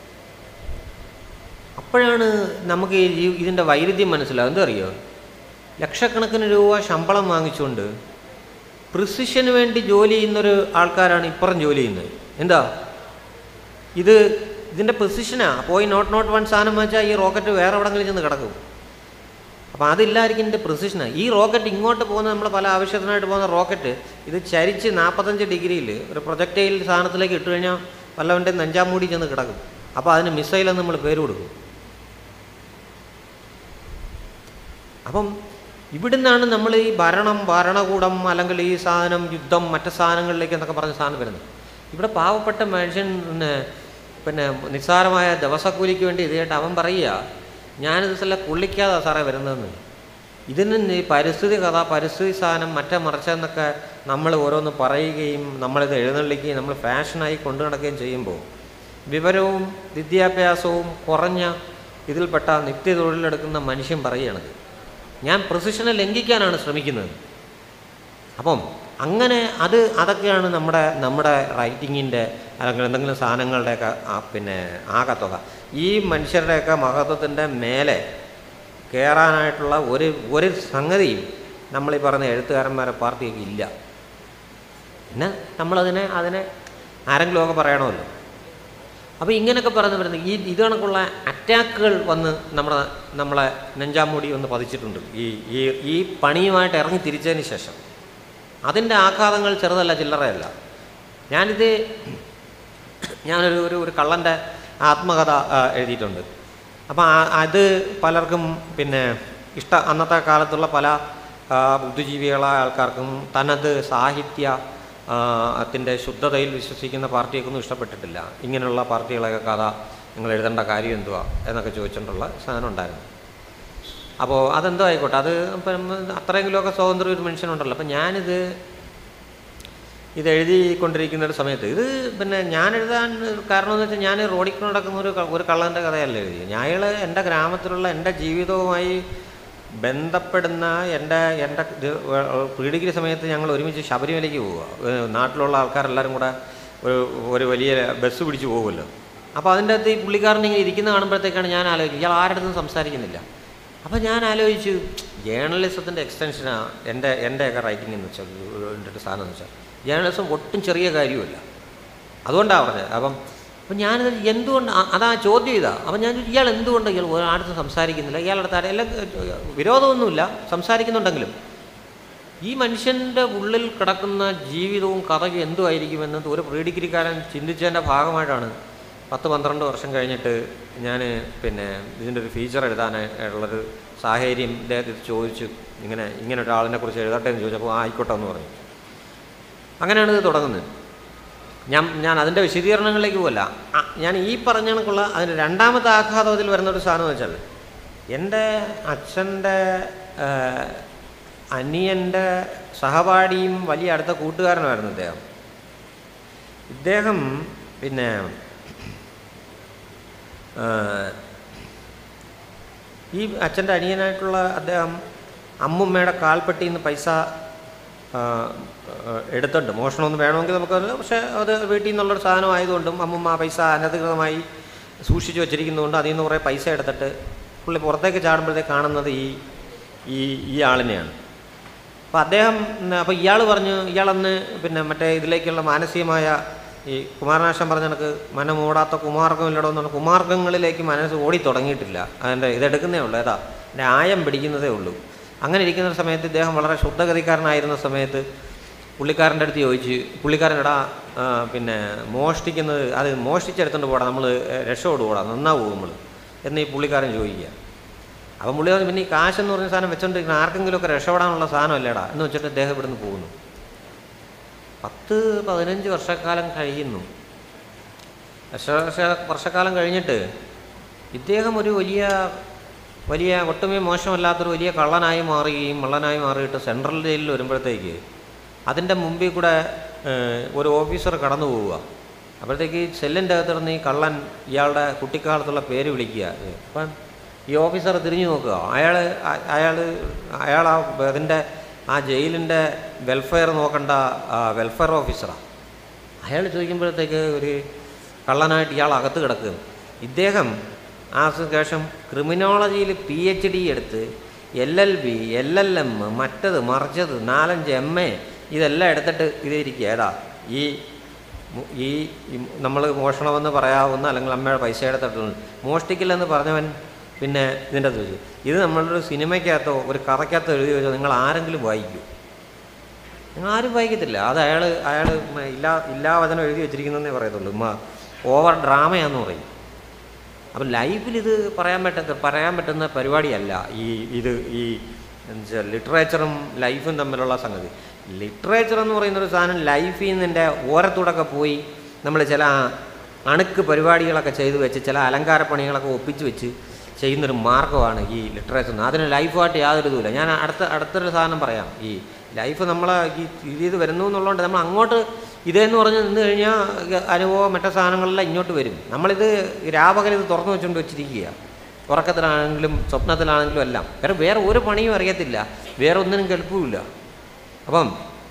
അപ്പോഴാണ് നമുക്ക് ഈ ജീ- ഇതിൻ്റെ വൈരുദ്ധ്യം മനസ്സിലാവും എന്തറിയോ ലക്ഷക്കണക്കിന് രൂപ ശമ്പളം വാങ്ങിച്ചുകൊണ്ട് പ്രിസിഷന് വേണ്ടി ജോലി ചെയ്യുന്നൊരു ആൾക്കാരാണ് ഇപ്പുറം ജോലി ചെയ്യുന്നത് എന്താ ഇത് ഇതിൻ്റെ പ്രിസിഷനാ പോയി നോട്ട് നോട്ട് വൺ സാധനം വെച്ചാൽ ഈ റോക്കറ്റ് വേറെ എവിടെങ്കിലും ചെന്ന് കിടക്കും അപ്പോൾ അതില്ലായിരിക്കും ഇതിൻ്റെ പ്രിസിഷനാണ് ഈ റോക്കറ്റ് ഇങ്ങോട്ട് പോകുന്ന നമ്മൾ പല ആവശ്യത്തിനായിട്ട് പോകുന്ന റോക്കറ്റ് ഇത് ചരിച്ച് നാൽപ്പത്തഞ്ച് ഡിഗ്രിയിൽ ഒരു പ്രൊജക്റ്റൈൽ സാധനത്തിലേക്ക് ഇട്ട് കഴിഞ്ഞാൽ വല്ലവൻ്റെ നെഞ്ചാം മൂടി ചെന്ന് കിടക്കും അപ്പോൾ അതിന് മിസൈലെന്ന് നമ്മൾ പേര് കൊടുക്കും അപ്പം ഇവിടുന്നാണ് നമ്മൾ ഈ ഭരണം ഭരണകൂടം അല്ലെങ്കിൽ ഈ സാധനം യുദ്ധം മറ്റ് സാധനങ്ങളിലേക്ക് എന്നൊക്കെ പറഞ്ഞ സാധനം വരുന്നത് ഇവിടെ പാവപ്പെട്ട മനുഷ്യൻ പിന്നെ പിന്നെ നിസ്സാരമായ ദിവസക്കൂലിക്ക് വേണ്ടി ഇത് കേട്ട് അവൻ പറയുക ഞാനിത് സ്ഥലം കൊള്ളിക്കാതെ സാറേ വരുന്നതെന്ന് ഇതിന് ഈ പരിസ്ഥിതി കഥ പരിസ്ഥിതി സാധനം മറ്റേ മറിച്ചെന്നൊക്കെ നമ്മൾ ഓരോന്ന് പറയുകയും നമ്മളിത് എഴുന്നള്ളിക്കുകയും നമ്മൾ ഫാഷനായി കൊണ്ടു നടക്കുകയും ചെയ്യുമ്പോൾ വിവരവും വിദ്യാഭ്യാസവും കുറഞ്ഞ ഇതിൽപ്പെട്ട നിത്യതൊഴിലെടുക്കുന്ന മനുഷ്യൻ പറയുകയാണത് ഞാൻ പ്രൊസിഷനെ ലംഘിക്കാനാണ് ശ്രമിക്കുന്നത് അപ്പം അങ്ങനെ അത് അതൊക്കെയാണ് നമ്മുടെ നമ്മുടെ റൈറ്റിങ്ങിൻ്റെ അല്ലെങ്കിൽ എന്തെങ്കിലും സാധനങ്ങളുടെയൊക്കെ ആ പിന്നെ ആകത്തുക ഈ മനുഷ്യരുടെയൊക്കെ മഹത്വത്തിൻ്റെ മേലെ കയറാനായിട്ടുള്ള ഒരു ഒരു സംഗതിയും നമ്മൾ ഈ പറഞ്ഞ എഴുത്തുകാരന്മാരെ പാർട്ടിയൊക്കെ ഇല്ല പിന്നെ നമ്മളതിനെ അതിനെ ആരെങ്കിലുമൊക്കെ പറയണമല്ലോ അപ്പോൾ ഇങ്ങനെയൊക്കെ പറഞ്ഞു വരുന്നത് ഈ ഇത് കണക്കുള്ള അറ്റാക്കുകൾ വന്ന് നമ്മുടെ നമ്മളെ നെഞ്ചാമൂടി ഒന്ന് പതിച്ചിട്ടുണ്ട് ഈ ഈ ഈ പണിയുമായിട്ട് ഇറങ്ങി തിരിച്ചതിന് ശേഷം അതിൻ്റെ ആഘാതങ്ങൾ ചെറുതല്ല ചില്ലറയല്ല ഞാനിത് ഞാനൊരു ഒരു ഒരു കള്ളൻ്റെ ആത്മകഥ ആ, എഴുതിയിട്ടുണ്ട് അപ്പോൾ അത് പലർക്കും പിന്നെ ഇഷ്ട അന്നത്തെ കാലത്തുള്ള പല ആ, ബുദ്ധിജീവികളായ ആൾക്കാർക്കും തനത് സാഹിത്യ ആ, ത്തിൻ്റെ ശുദ്ധതയിൽ വിശ്വസിക്കുന്ന പാർട്ടിയൊന്നും ഇഷ്ടപ്പെട്ടിട്ടില്ല ഇങ്ങനെയുള്ള പാർട്ടികളൊക്കെ കഥ നിങ്ങൾ എഴുതേണ്ട കാര്യം എന്തുവാ എന്നൊക്കെ ചോദിച്ചുകൊണ്ടുള്ള സാധനം ഉണ്ടായിരുന്നു അപ്പോൾ അതെന്തോ ആയിക്കോട്ടെ അത് ഇപ്പം അത്രയെങ്കിലുമൊക്കെ സ്വാതന്ത്ര്യം ഒരു മനുഷ്യനുണ്ടല്ലോ അപ്പം ഞാനിത് ഇത് എഴുതിക്കൊണ്ടിരിക്കുന്ന ഒരു സമയത്ത് ഇത് പിന്നെ ഞാൻ എഴുതാൻ കാരണം എന്ന് വെച്ചാൽ ഞാൻ റോഡിൽ കൂടെ നടക്കുന്ന ഒരു ക- ഒരു കള്ളൻ്റെ കഥയല്ല എഴുതി ഞാൻ അയാൾ എൻ്റെ ഗ്രാമത്തിലുള്ള എൻ്റെ ജീവിതവുമായി ബന്ധപ്പെടുന്ന എൻ്റെ എൻ്റെ പ്രീ ഡിഗ്രി സമയത്ത് ഞങ്ങൾ ഒരുമിച്ച് ശബരിമലയ്ക്ക് പോവുക ഏഹ് നാട്ടിലുള്ള ആൾക്കാരെല്ലാവരും കൂടെ ഒരു ഒരു വലിയ ബസ് പിടിച്ച് പോകുമല്ലോ അപ്പോൾ അതിൻ്റെ അകത്ത് ഈ പുള്ളിക്കാരൻ ഇങ്ങനെ ഇരിക്കുന്ന കാണുമ്പോഴത്തേക്കാണ് ഞാൻ ആലോചിക്കുക ഇയാൾ ആരുടെ അടുത്തും സംസാരിക്കുന്നില്ല അപ്പോൾ ഞാൻ ആലോചിച്ചു ജേർണലിസത്തിൻ്റെ എക്സ്റ്റൻഷനാണ് എൻ്റെ എൻ്റെയൊക്കെ റൈറ്റിംഗ് എന്ന് വെച്ചാൽ എൻ്റെ ഒരു സാധനം എന്ന് വെച്ചാൽ ജേർണലിസം ഒട്ടും ചെറിയ കാര്യമല്ല അതുകൊണ്ടാണ് പറഞ്ഞത് അപ്പം അപ്പം ഞാനിത് എന്തുകൊണ്ട് അ- അതാ ചോദ്യം ഇതാ അപ്പം ഞാൻ ചോദിച്ചു, ഇയാൾ എന്തുകൊണ്ട് ഇയാൾ ഒരാടുത്ത് സംസാരിക്കുന്നില്ല ഇയാളുടെ താരം എല്ലാം ഏഹ്, വിരോധമൊന്നുമില്ല സംസാരിക്കുന്നുണ്ടെങ്കിലും ഈ മനുഷ്യൻ്റെ ഉള്ളിൽ കിടക്കുന്ന ജീവിതവും കഥയും എന്തുമായിരിക്കുമെന്നത് ഒരു പ്രീ ഡിഗ്രിക്കാരൻ ചിന്തിച്ചതിൻ്റെ ഭാഗമായിട്ടാണ് പത്ത് പന്ത്രണ്ട് വർഷം കഴിഞ്ഞിട്ട് ഞാൻ പിന്നെ ഇതിൻ്റെ ഒരു ഫീച്ചർ എഴുതാനായിട്ടുള്ളൊരു സാഹചര്യം ഇദ്ദേഹത്തിൽ ചോദിച്ചു ഇങ്ങനെ ഇങ്ങനെ ഒരാളിനെ കുറിച്ച് എഴുതട്ടെ എന്ന് ചോദിച്ചപ്പോൾ ആ ആയിക്കോട്ടെ എന്ന് പറഞ്ഞു അങ്ങനെയാണ് ഇത് തുടങ്ങുന്നത് ഞാൻ ഞാൻ അതിൻ്റെ വിശദീകരണങ്ങളിലേക്ക് പോകല്ല ആ, ഞാൻ ഈ പറഞ്ഞ കണക്കുള്ള അതിന് രണ്ടാമത്തെ ആഘാതത്തിൽ വരുന്ന ഒരു സാധനം എന്ന് വെച്ചാൽ എൻ്റെ അച്ഛൻ്റെ അനിയൻ്റെ സഹപാഠിയും വലിയ അടുത്ത കൂട്ടുകാരനുമായിരുന്നു ഇദ്ദേഹം ഇദ്ദേഹം പിന്നെ ആ, ഈ അച്ഛൻ്റെ അനിയനായിട്ടുള്ള അദ്ദേഹം അമ്മുമ്മയുടെ കാൽപ്പെട്ടിയിൽ നിന്ന് പൈസ ആ, ആ, എടുത്തിട്ടുണ്ട് മോഷണമൊന്നും വേണമെങ്കിൽ നമുക്കത് പക്ഷേ അത് വീട്ടിൽ നിന്നുള്ളൊരു സാധനം ആയതുകൊണ്ടും അമ്മമ്മ പൈസ അനധികൃതമായി സൂക്ഷിച്ചു വെച്ചിരിക്കുന്നതുകൊണ്ട് അതിൽ നിന്ന് കുറേ പൈസ എടുത്തിട്ട് പുള്ളി പുറത്തേക്ക് ചാടുമ്പോഴത്തേക്ക് കാണുന്നത് ഈ ഈ ഈ ആളിനെയാണ് അപ്പോൾ അദ്ദേഹം അപ്പോൾ ഇയാൾ പറഞ്ഞു ഇയാളന്ന് പിന്നെ മറ്റേ ഇതിലേക്കുള്ള മാനസികമായ ഈ കുമാരനാശം പറഞ്ഞ കണക്ക് മനം ഓടാത്ത കുമാർഗം ഇല്ലടോ എന്ന് പറഞ്ഞാൽ കുമാർഗങ്ങളിലേക്ക് മനസ്സ് ഓടി തുടങ്ങിയിട്ടില്ല അതിൻ്റെ ഇതെടുക്കുന്നേ ഉള്ളൂ ഏതാ അതിൻ്റെ ആയം പിടിക്കുന്നതേ ഉള്ളൂ അങ്ങനെ ഇരിക്കുന്ന സമയത്ത് ഇദ്ദേഹം വളരെ ശുദ്ധഗതിക്കാരനായിരുന്ന സമയത്ത് പുള്ളിക്കാരൻ്റെ അടുത്ത് ചോദിച്ച് പുള്ളിക്കാരൻ എടാ ആ, പിന്നെ മോഷ്ടിക്കുന്നത് അത് മോഷ്ടിച്ചെടുത്തോണ്ട് പോടാ നമ്മൾ രക്ഷയോട് പോടാ നന്നാവും നമ്മൾ എന്ന് ഈ പുള്ളിക്കാരൻ ചോദിക്കുക അപ്പം പുള്ളി പറഞ്ഞു പിന്നെ ഈ കാശെന്ന് പറഞ്ഞ സാധനം വെച്ചോണ്ടിരിക്കുന്ന ആർക്കെങ്കിലുമൊക്കെ രക്ഷപ്പെടാനുള്ള സാധനം അല്ലേടാ എന്ന് വെച്ചിട്ട് അദ്ദേഹം ഇവിടുന്ന് പോകുന്നു പത്ത് പതിനഞ്ച് വർഷക്കാലം കഴിയുന്നു വർഷ വർഷ- വർഷക്കാലം കഴിഞ്ഞിട്ട് ഇദ്ദേഹം ഒരു വലിയ വലിയ ഒട്ടുമേ മോശമല്ലാത്തൊരു വലിയ കള്ളനായി മാറുകയും മള്ളനായി മാറിയിട്ട് സെൻട്രൽ ജയിലിൽ വരുമ്പോഴത്തേക്ക് അതിൻ്റെ മുമ്പിൽ കൂടെ ഏഹ്, ഒരു ഓഫീസർ കടന്നു പോവുക അപ്പോഴത്തേക്ക് ഈ സെല്ലിൻ്റെ അകത്തിരുന്ന് ഈ കള്ളൻ ഇയാളുടെ കുട്ടിക്കാലത്തുള്ള പേര് വിളിക്കുക അപ്പം ഈ ഓഫീസർ തിരിഞ്ഞു നോക്കുക അയാൾ അയാൾ അയാൾ ആ അതിൻ്റെ ആ ജയിലിൻ്റെ വെൽഫെയർ നോക്കേണ്ട വെൽഫെയർ ഓഫീസറാണ് അയാൾ ചോദിക്കുമ്പോഴത്തേക്ക് ഒരു കള്ളനായിട്ട് ഇയാൾ അകത്ത് കിടക്കുക ഇദ്ദേഹം ആ ശേഷം ക്രിമിനോളജിയിൽ പി എച്ച് ഡി എടുത്ത് L L B L L M മറ്റത് മറിച്ചത് നാലഞ്ച് എം എ ഇതെല്ലാം എടുത്തിട്ട് ഇതിരിക്കുക ഏതാ ഈ മു- ഈ നമ്മൾ മോഷണമെന്ന് പറയാവുന്ന അല്ലെങ്കിൽ അമ്മയുടെ പൈസ എടുത്തിട്ട് മോഷ്ടിക്കില്ലെന്ന് പറഞ്ഞവൻ പിന്നെ ഇതിൻ്റെ അത് ചോദിച്ചു ഇത് നമ്മളൊരു സിനിമയ്ക്കകത്തോ ഒരു കഥയ്ക്കകത്തോ എഴുതി വെച്ചോ നിങ്ങൾ ആരെങ്കിലും വായിക്കൂ നിങ്ങൾ ആരും വായിക്കത്തില്ല അത് അയാൾ അയാൾ ഇല്ലാ ഇല്ലാ വചനം എഴുതി വെച്ചിരിക്കുന്നതെന്നേ പറയത്തുള്ളൂ ഉമ്മ ഓവർ ഡ്രാമയാന്ന് പറയും അപ്പം ലൈഫിൽ ഇത് പറയാൻ പറ്റാത്ത പറയാൻ പറ്റുന്ന പരിപാടിയല്ല ഈ ഇത് ഈ എന്നുവെച്ചാൽ ലിറ്ററേച്ചറും ലൈഫും തമ്മിലുള്ള സംഗതി ലിറ്ററേച്ചർ എന്ന് പറയുന്ന ഒരു സാധനം ലൈഫിൽ നിന്നിൻ്റെ ഓരത്തൂടൊക്കെ പോയി നമ്മൾ ചില അണുക്ക് പരിപാടികളൊക്കെ ചെയ്തു വെച്ച് ചില അലങ്കാര പണികളൊക്കെ ഒപ്പിച്ച് വെച്ച് ചെയ്യുന്നൊരു മാർഗ്ഗമാണ് ഈ ലിറ്ററേച്ചർ അതിന് ലൈഫായിട്ട് യാതൊരു ഇതുമില്ല ഞാൻ അടുത്ത അടുത്തൊരു സാധനം പറയാം ഈ ലൈഫ് നമ്മളെ ഈ ഇത് ചെയ്ത് വരുന്നു എന്നുള്ളതുകൊണ്ട് നമ്മൾ അങ്ങോട്ട് ഇതേന്ന് പറഞ്ഞ് നിന്ന് കഴിഞ്ഞാൽ അനുഭവം മറ്റേ സാധനങ്ങളെല്ലാം ഇങ്ങോട്ട് വരും നമ്മളിത് രാപകൽ ഇത് തുറന്നു വെച്ചുകൊണ്ട് വെച്ചിരിക്കുക ഉറക്കത്തിലാണെങ്കിലും സ്വപ്നത്തിലാണെങ്കിലും എല്ലാം വേറെ വേറെ ഒരു പണിയും അറിയത്തില്ല വേറെ ഒന്നിനും കെൽപ്പുമില്ല അപ്പം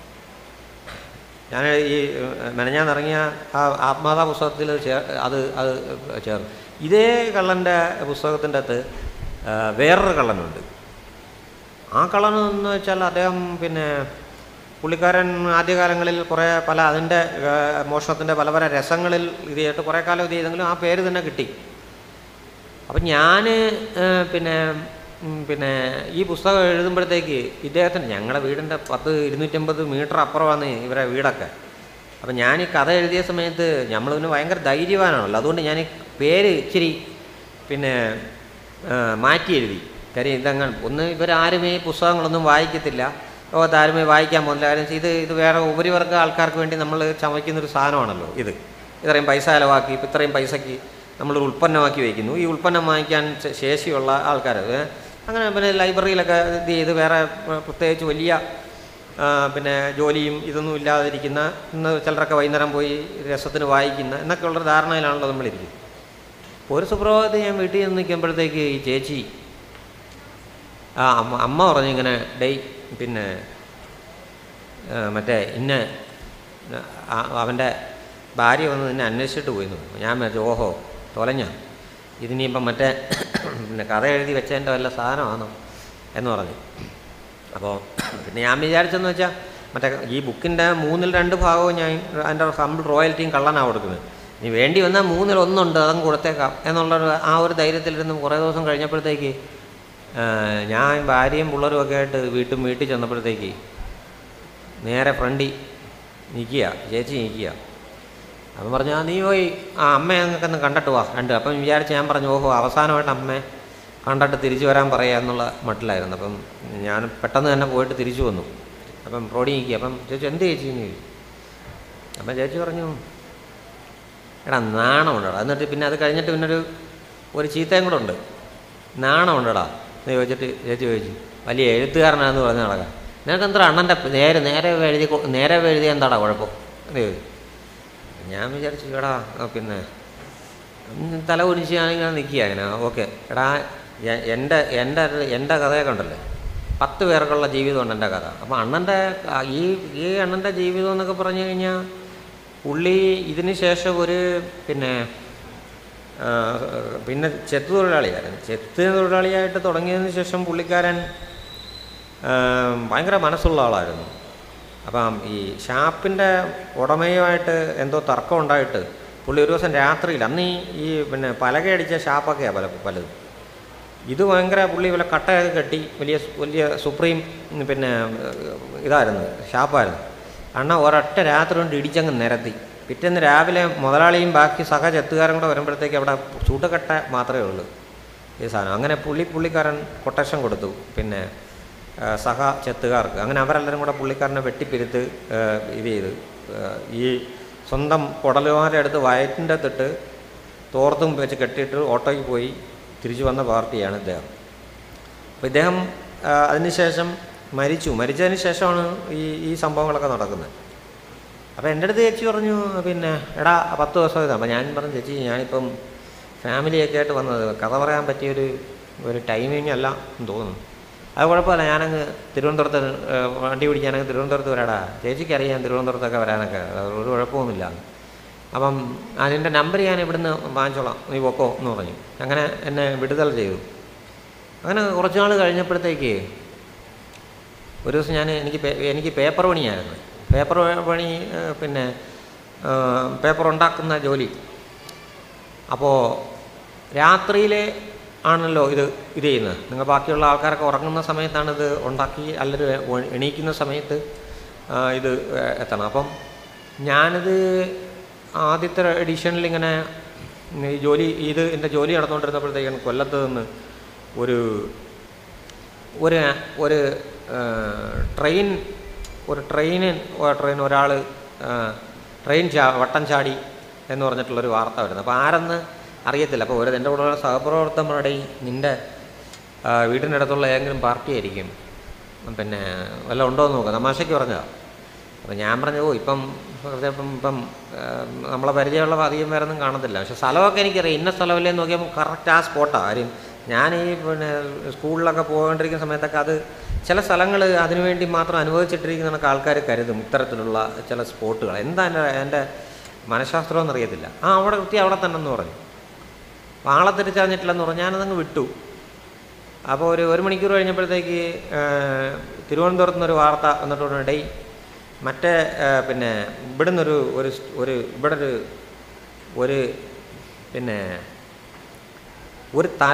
ഞാൻ ഈ മെനഞ്ഞാന്നിറങ്ങിയ ആ ആത്മാതാ പുസ്തകത്തിൽ ചേ അത് അത് ചേർന്നു ഇതേ കള്ളൻ്റെ പുസ്തകത്തിൻ്റെ അകത്ത് ആ, വേറൊരു കള്ളനുണ്ട് ആ കള്ളൻ എന്ന് വെച്ചാൽ അദ്ദേഹം പിന്നെ പുള്ളിക്കാരൻ ആദ്യകാലങ്ങളിൽ കുറേ പല അതിൻ്റെ മോഷണത്തിൻ്റെ പല പല രസങ്ങളിൽ ഇത് ചെയ്തിട്ട് കുറേ കാലം ഇത് ചെയ്തെങ്കിലും ആ പേര് തന്നെ കിട്ടി അപ്പം ഞാൻ പിന്നെ ഉം, പിന്നെ ഈ പുസ്തകം എഴുതുമ്പോഴത്തേക്ക് ഇദ്ദേഹത്തിന് ഞങ്ങളുടെ വീടിൻ്റെ പത്ത് ഇരുന്നൂറ്റമ്പത് മീറ്റർ അപ്പുറമാണ് ഇവരെ വീടൊക്കെ അപ്പം ഞാൻ ഈ കഥ എഴുതിയ സമയത്ത് നമ്മൾ പിന്നെ ഭയങ്കര ധൈര്യവാനാണല്ലോ അതുകൊണ്ട് ഞാൻ ഈ പേര് ഇച്ചിരി പിന്നെ ആ, മാറ്റി എഴുതി കാര്യം ഇതങ്ങനെ ഒന്ന് ഇവരാരുമേ ഈ പുസ്തകങ്ങളൊന്നും വായിക്കത്തില്ല ലോകത്ത് ആരുമേ വായിക്കാൻ പോകുന്നില്ല കാര്യം ഇത് ഇത് വേറെ ഉപരിവർഗ ആൾക്കാർക്ക് വേണ്ടി നമ്മൾ ചമയ്ക്കുന്നൊരു സാധനമാണല്ലോ ഇത് ഇത്രയും പൈസ ചിലവാക്കി ഇപ്പം ഇത്രയും പൈസയ്ക്ക് നമ്മളൊരു ഉൽപ്പന്നമാക്കി വയ്ക്കുന്നു ഈ ഉൽപ്പന്നം വാങ്ങിക്കാൻ ശേ- ശേഷിയുള്ള ആൾക്കാർ അങ്ങനെ പിന്നെ ലൈബ്രറിയിലൊക്കെ ഇത് ചെയ്ത് വേറെ ഏർ, പ്രത്യേകിച്ച് വലിയ ആ, പിന്നെ ജോലിയും ഇതൊന്നും ഇല്ലാതിരിക്കുന്ന ഇന്ന് ചിലരൊക്കെ വൈകുന്നേരം പോയി രസത്തിന് വായിക്കുന്ന എന്നൊക്കെ ഉള്ളൊരു ധാരണയിലാണല്ലോ നമ്മളിരിക്കുന്നത് അപ്പോൾ ഒരു സുപ്രഭാതത്തിൽ ഞാൻ വീട്ടിൽ നിന്ന് നിൽക്കുമ്പോഴത്തേക്ക് ഈ ചേച്ചി ആ അമ്മ അമ്മ പറഞ്ഞു ഇങ്ങനെ ഡേയ് പിന്നെ ആ, മറ്റേ ഇന്ന ആ- അവൻ്റെ ഭാര്യ വന്ന് നിന്നെ അന്വേഷിച്ചിട്ട് പോയിരുന്നു ഞാൻ വിചാരിച്ചു ഓഹോ തൊലഞ്ഞ ഇതിനിയിപ്പം മറ്റേ പിന്നെ കഥ എഴുതി വെച്ചതിൻ്റെ വല്ല സാധനമാണോ എന്ന് പറഞ്ഞു അപ്പോൾ പിന്നെ ഞാൻ വിചാരിച്ചെന്ന് വെച്ചാൽ മറ്റേ ഈ ബുക്കിൻ്റെ മൂന്നിൽ രണ്ട് ഭാഗവും ഞാൻ അതിൻ്റെ കമ്പിൾ റോയൽറ്റിയും കള്ളനാണ് കൊടുക്കുന്നത് ഇനി വേണ്ടി വന്നാൽ മൂന്നിൽ ഒന്നുണ്ട് അതങ്ങ് കൊടുത്തേക്കാം എന്നുള്ളൊരു ആ ഒരു ധൈര്യത്തിലിരുന്ന് കുറേ ദിവസം കഴിഞ്ഞപ്പോഴത്തേക്ക് ആ, ഞാൻ ഭാര്യയും പിള്ളേരും ഒക്കെ ആയിട്ട് വീട്ടും വീട്ടിൽ ചെന്നപ്പോഴത്തേക്ക് നേരെ ഫ്രണ്ടിൽ നിൽക്കുക ചേച്ചി നിൽക്കുക അപ്പം പറഞ്ഞു ആ നീ പോയി ആ അമ്മയെ ഞങ്ങൾക്ക് ഒന്ന് കണ്ടിട്ട് വാ രണ്ട് അപ്പം വിചാരിച്ച് ഞാൻ പറഞ്ഞു ഓഹോ അവസാനമായിട്ട് അമ്മയെ കണ്ടിട്ട് തിരിച്ചു വരാൻ പറയാ എന്നുള്ള മട്ടിലായിരുന്നു അപ്പം ഞാൻ പെട്ടെന്ന് തന്നെ പോയിട്ട് തിരിച്ചു വന്നു അപ്പം റോഡി നിൽക്കുക അപ്പം ചേച്ചി എന്ത് ചേച്ചി എന്ന് ചോദിച്ചു അപ്പം ചേച്ചി പറഞ്ഞു എടാ നാണമുണ്ടടാ എന്നിട്ട് പിന്നെ അത് കഴിഞ്ഞിട്ട് പിന്നെ ഒരു ഒരു ചീത്തയും കൂടെ ഉണ്ട് നാണമുണ്ടടാ എന്ന് ചോദിച്ചിട്ട് ചേച്ചി ചോദിച്ചു വലിയ എഴുത്തുകാരനാണെന്ന് പറഞ്ഞ നടക്കാം നിനക്ക് എന്താ അണ്ണൻ്റെ നേരെ നേരെ എഴുതി കൊ- നേരെ എഴുതി എന്താടാ കുഴപ്പം എന്ന് ചോദിച്ചു ഞാൻ വിചാരിച്ചു എടാ ആ പിന്നെ ഉം, തല കുനിച്ച് ഞാനിങ്ങനെ നിൽക്കുക അങ്ങനെ ഓക്കെ എടാ എ- എൻ്റെ എൻ്റെ എൻ്റെ കഥയൊക്കെ ഉണ്ടല്ലോ പത്ത് പേർക്കുള്ള ജീവിതമുണ്ട് എൻ്റെ കഥ അപ്പോൾ അണ്ണൻ്റെ ആ, ഈ ഈ അണ്ണൻ്റെ ജീവിതം എന്നൊക്കെ പറഞ്ഞു കഴിഞ്ഞാൽ പുള്ളി ഇതിന് ശേഷം ഒരു പിന്നെ ആ, പിന്നെ ചെത്ത് തൊഴിലാളിയായിരുന്നു ചെത്ത് തൊഴിലാളിയായിട്ട് തുടങ്ങിയതിന് ശേഷം പുള്ളിക്കാരൻ ആ, ഭയങ്കര മനസ്സുള്ള ആളായിരുന്നു അപ്പം ഈ ഷാപ്പിൻ്റെ ഉടമയുമായിട്ട് എന്തോ തർക്കം ഉണ്ടായിട്ട് പുള്ളി ഒരു ദിവസം രാത്രിയിൽ അന്ന് ഈ ഈ പിന്നെ പലകയടിച്ച ഷാപ്പൊക്കെയാണ് പല പലതും ഇത് ഭയങ്കര പുള്ളി വല്ല കട്ടയൊക്കെ കെട്ടി വലിയ സ് വലിയ സുപ്രീം ഉം, പിന്നെ ഏഹ്, ഇതായിരുന്നു ഷാപ്പായിരുന്നു അണ്ണ ഒരൊറ്റ രാത്രി കൊണ്ട് ഇടിച്ചങ്ങ് നിരത്തി പിറ്റേന്ന് രാവിലെ മുതലാളിയും ബാക്കി സഹ ചെത്തുകാരും കൂടെ വരുമ്പോഴത്തേക്ക് അവിടെ ചൂട്ടുകട്ട മാത്രമേ ഉള്ളൂ ഈ സാധനം അങ്ങനെ പുള്ളി പുള്ളിക്കാരൻ കൊട്ടേഷൻ കൊടുത്തു പിന്നെ ആ, സഹ ചെത്തുകാർക്ക് അങ്ങനെ അവരെല്ലാവരും കൂടെ പുള്ളിക്കാരനെ വെട്ടിപ്പിരുത്ത് ആ, ഇത് ചെയ്ത് ആ, ഈ സ്വന്തം കുടലുമാരെ അടുത്ത് വയറ്റിൻ്റെ തൊട്ട് തോർത്തും വെച്ച് കെട്ടിയിട്ട് ഓട്ടോയ്ക്ക് പോയി തിരിച്ചു വന്ന പാർട്ടിയാണ് ഇദ്ദേഹം അപ്പോൾ ഇദ്ദേഹം ആ, അതിനുശേഷം മരിച്ചു മരിച്ചതിന് ശേഷമാണ് ഈ ഈ സംഭവങ്ങളൊക്കെ നടക്കുന്നത് അപ്പോൾ എൻ്റെ അടുത്ത് ചേച്ചി പറഞ്ഞു പിന്നെ എടാ പത്ത് ദിവസം ഇതാണ് അപ്പോൾ ഞാൻ പറഞ്ഞു ചേച്ചി ഞാനിപ്പം ഫാമിലിയൊക്കെ ആയിട്ട് വന്നത് കഥ പറയാൻ പറ്റിയൊരു ഒരു ടൈമിംഗ് അല്ല എന്ന് തോന്നുന്നു അത് കുഴപ്പമില്ല ഞാനങ്ങ് തിരുവനന്തപുരത്ത് ഏ, വണ്ടി പിടിക്കാനങ്ങ് തിരുവനന്തപുരത്ത് വരാടാ ചേച്ചിക്ക് അറിയാം തിരുവനന്തപുരത്തൊക്കെ വരാനൊക്കെ അത് ഒരു കുഴപ്പമൊന്നുമില്ല അപ്പം അതിൻ്റെ നമ്പർ ഞാൻ ഇവിടുന്ന് വാങ്ങിച്ചോളാം നീ പൊക്കോ എന്ന് പറഞ്ഞു അങ്ങനെ എന്നെ വിടുതൽ ചെയ്തു അങ്ങനെ കുറച്ച് നാൾ കഴിഞ്ഞപ്പോഴത്തേക്ക് ഒരു ദിവസം ഞാൻ എനിക്ക് പേ- എനിക്ക് പേപ്പർ പണിയായിരുന്നു പേപ്പർ പണി ഏഹ്, പിന്നെ ഏഹ്, പേപ്പർ ഉണ്ടാക്കുന്ന ജോലി അപ്പോൾ രാത്രിയിൽ ആണല്ലോ ഇത് ഇത് ചെയ്യുന്നത് നിങ്ങൾ ബാക്കിയുള്ള ആൾക്കാരൊക്കെ ഉറങ്ങുന്ന സമയത്താണ് ഇത് ഉണ്ടാക്കി അല്ലെങ്കിൽ എണീക്കുന്ന സമയത്ത് ആ, ഇത് ഏഹ്, എത്തണം അപ്പം ഞാനിത് ആദ്യത്തെ എഡിഷനിൽ ഇങ്ങനെ ഈ ജോലി ഇത് എൻ്റെ ജോലി നടന്നുകൊണ്ടിരുന്നപ്പോഴത്തേക്കാണ് കൊല്ലത്ത് നിന്ന് ഒരു ഒരു ഒരു ആ, ട്രെയിൻ ഒരു ട്രെയിന് ട്രെയിൻ ഒരാൾ ട്രെയിൻ ചാ വട്ടം ചാടി എന്ന് പറഞ്ഞിട്ടുള്ളൊരു വാർത്ത വരുന്നത് അപ്പോൾ ആരെന്ന് അറിയത്തില്ല അപ്പോൾ ഒരു എൻ്റെ കൂടെയുള്ള സഹപ്രവർത്തകരുടെ നിൻ്റെ ആ, വീടിൻ്റെ അടുത്തുള്ള ഏതെങ്കിലും പാർട്ടി ആയിരിക്കും പിന്നെ വല്ല ഉണ്ടോ എന്ന് നോക്കാം തമാശയ്ക്ക് പറഞ്ഞതാണ് അപ്പോൾ ഞാൻ പറഞ്ഞു ഓ ഇപ്പം വെറുതെ ഇപ്പം ഇപ്പം ആ, നമ്മളെ പരിചയമുള്ള അധികം പേരൊന്നും കാണത്തില്ല പക്ഷെ സ്ഥലമൊക്കെ എനിക്കറിയാം ഇന്ന സ്ഥലമല്ലേ എന്ന് നോക്കിയപ്പോൾ കറക്റ്റ് ആ സ്പോട്ടാണ് കാര്യം ഞാൻ ഈ പിന്നെ സ്കൂളിലൊക്കെ പോകേണ്ടിരിക്കുന്ന സമയത്തൊക്കെ അത് ചില സ്ഥലങ്ങൾ അതിനുവേണ്ടി മാത്രം അനുവദിച്ചിട്ടിരിക്കുന്ന ആൾക്കാർ കരുതും ഇത്തരത്തിലുള്ള ചില സ്പോട്ടുകൾ എന്താ എൻ്റെ എൻ്റെ മനഃശാസ്ത്രം എന്നറിയത്തില്ല ആ അവിടെ കൃത്യം അവിടെ തന്നെ എന്ന് പറഞ്ഞു ആളെ തിരിച്ചറിഞ്ഞിട്ടില്ലെന്ന് പറഞ്ഞു ഞാനതങ്ങ് വിട്ടു അപ്പോൾ ഒരു ഒരു മണിക്കൂർ കഴിഞ്ഞപ്പോഴത്തേക്ക് ഏഹ്, തിരുവനന്തപുരത്ത് നിന്നൊരു വാർത്ത എന്നിട്ട് പറഞ്ഞു ഡേയ് മറ്റേ ഏഹ്, പിന്നെ ഇവിടുന്ന് ഒരു ഒരു സ്- ഒരു ഇവിടെ ഒരു ഒരു പിന്നെ ഒരു തല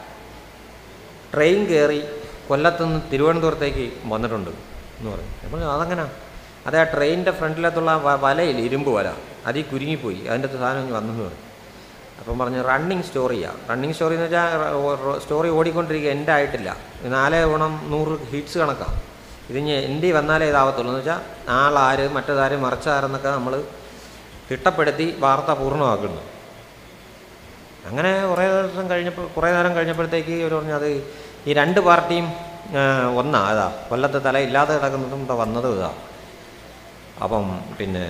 ട്രെയിൻ കയറി കൊല്ലത്തുനിന്ന് തിരുവനന്തപുരത്തേക്ക് വന്നിട്ടുണ്ട് എന്ന് പറഞ്ഞു അപ്പോൾ അതെങ്ങനെ അത് ആ ട്രെയിനിൻ്റെ ഫ്രണ്ടിലത്തുള്ള ആ വ- വലയിൽ ഇരുമ്പ് വല അതിൽ കുരുങ്ങിപ്പോയി അതിൻ്റെ അകത്ത് സാധനം ഇങ്ങ് വന്നെന്ന് പറഞ്ഞു അപ്പം പറഞ്ഞു റണ്ണിങ് സ്റ്റോറിയാണ് റണ്ണിങ് സ്റ്റോറി എന്ന് വെച്ചാൽ സ്റ്റോറി ഓടിക്കൊണ്ടിരിക്കുക എൻ്റെ ആയിട്ടില്ല നാല് ഗുണം നൂറ് ഹിറ്റ്സ് കണക്കാണ് ഇതിഞ്ഞ് എൻ്റെ വന്നാലേ ഇതാവത്തുള്ളൂ എന്ന് വെച്ചാൽ ആളാര് മറ്റേതാര് മറിച്ചാരെന്നൊക്കെ നമ്മൾ തിട്ടപ്പെടുത്തി വാർത്ത പൂർണ്ണമാക്കുന്നു അങ്ങനെ കുറേ ദിവസം കഴിഞ്ഞപ്പോൾ കുറേ നേരം കഴിഞ്ഞപ്പോഴത്തേക്ക് ഒരു പറഞ്ഞു അത് ഈ രണ്ട് പാർട്ടിയും ആ, ഒന്നാ അതാ കൊല്ലത്ത് തല ഇല്ലാതെ കിടക്കുന്നതും ഇപ്പം വന്നതും ഇതാ അപ്പം പിന്നെ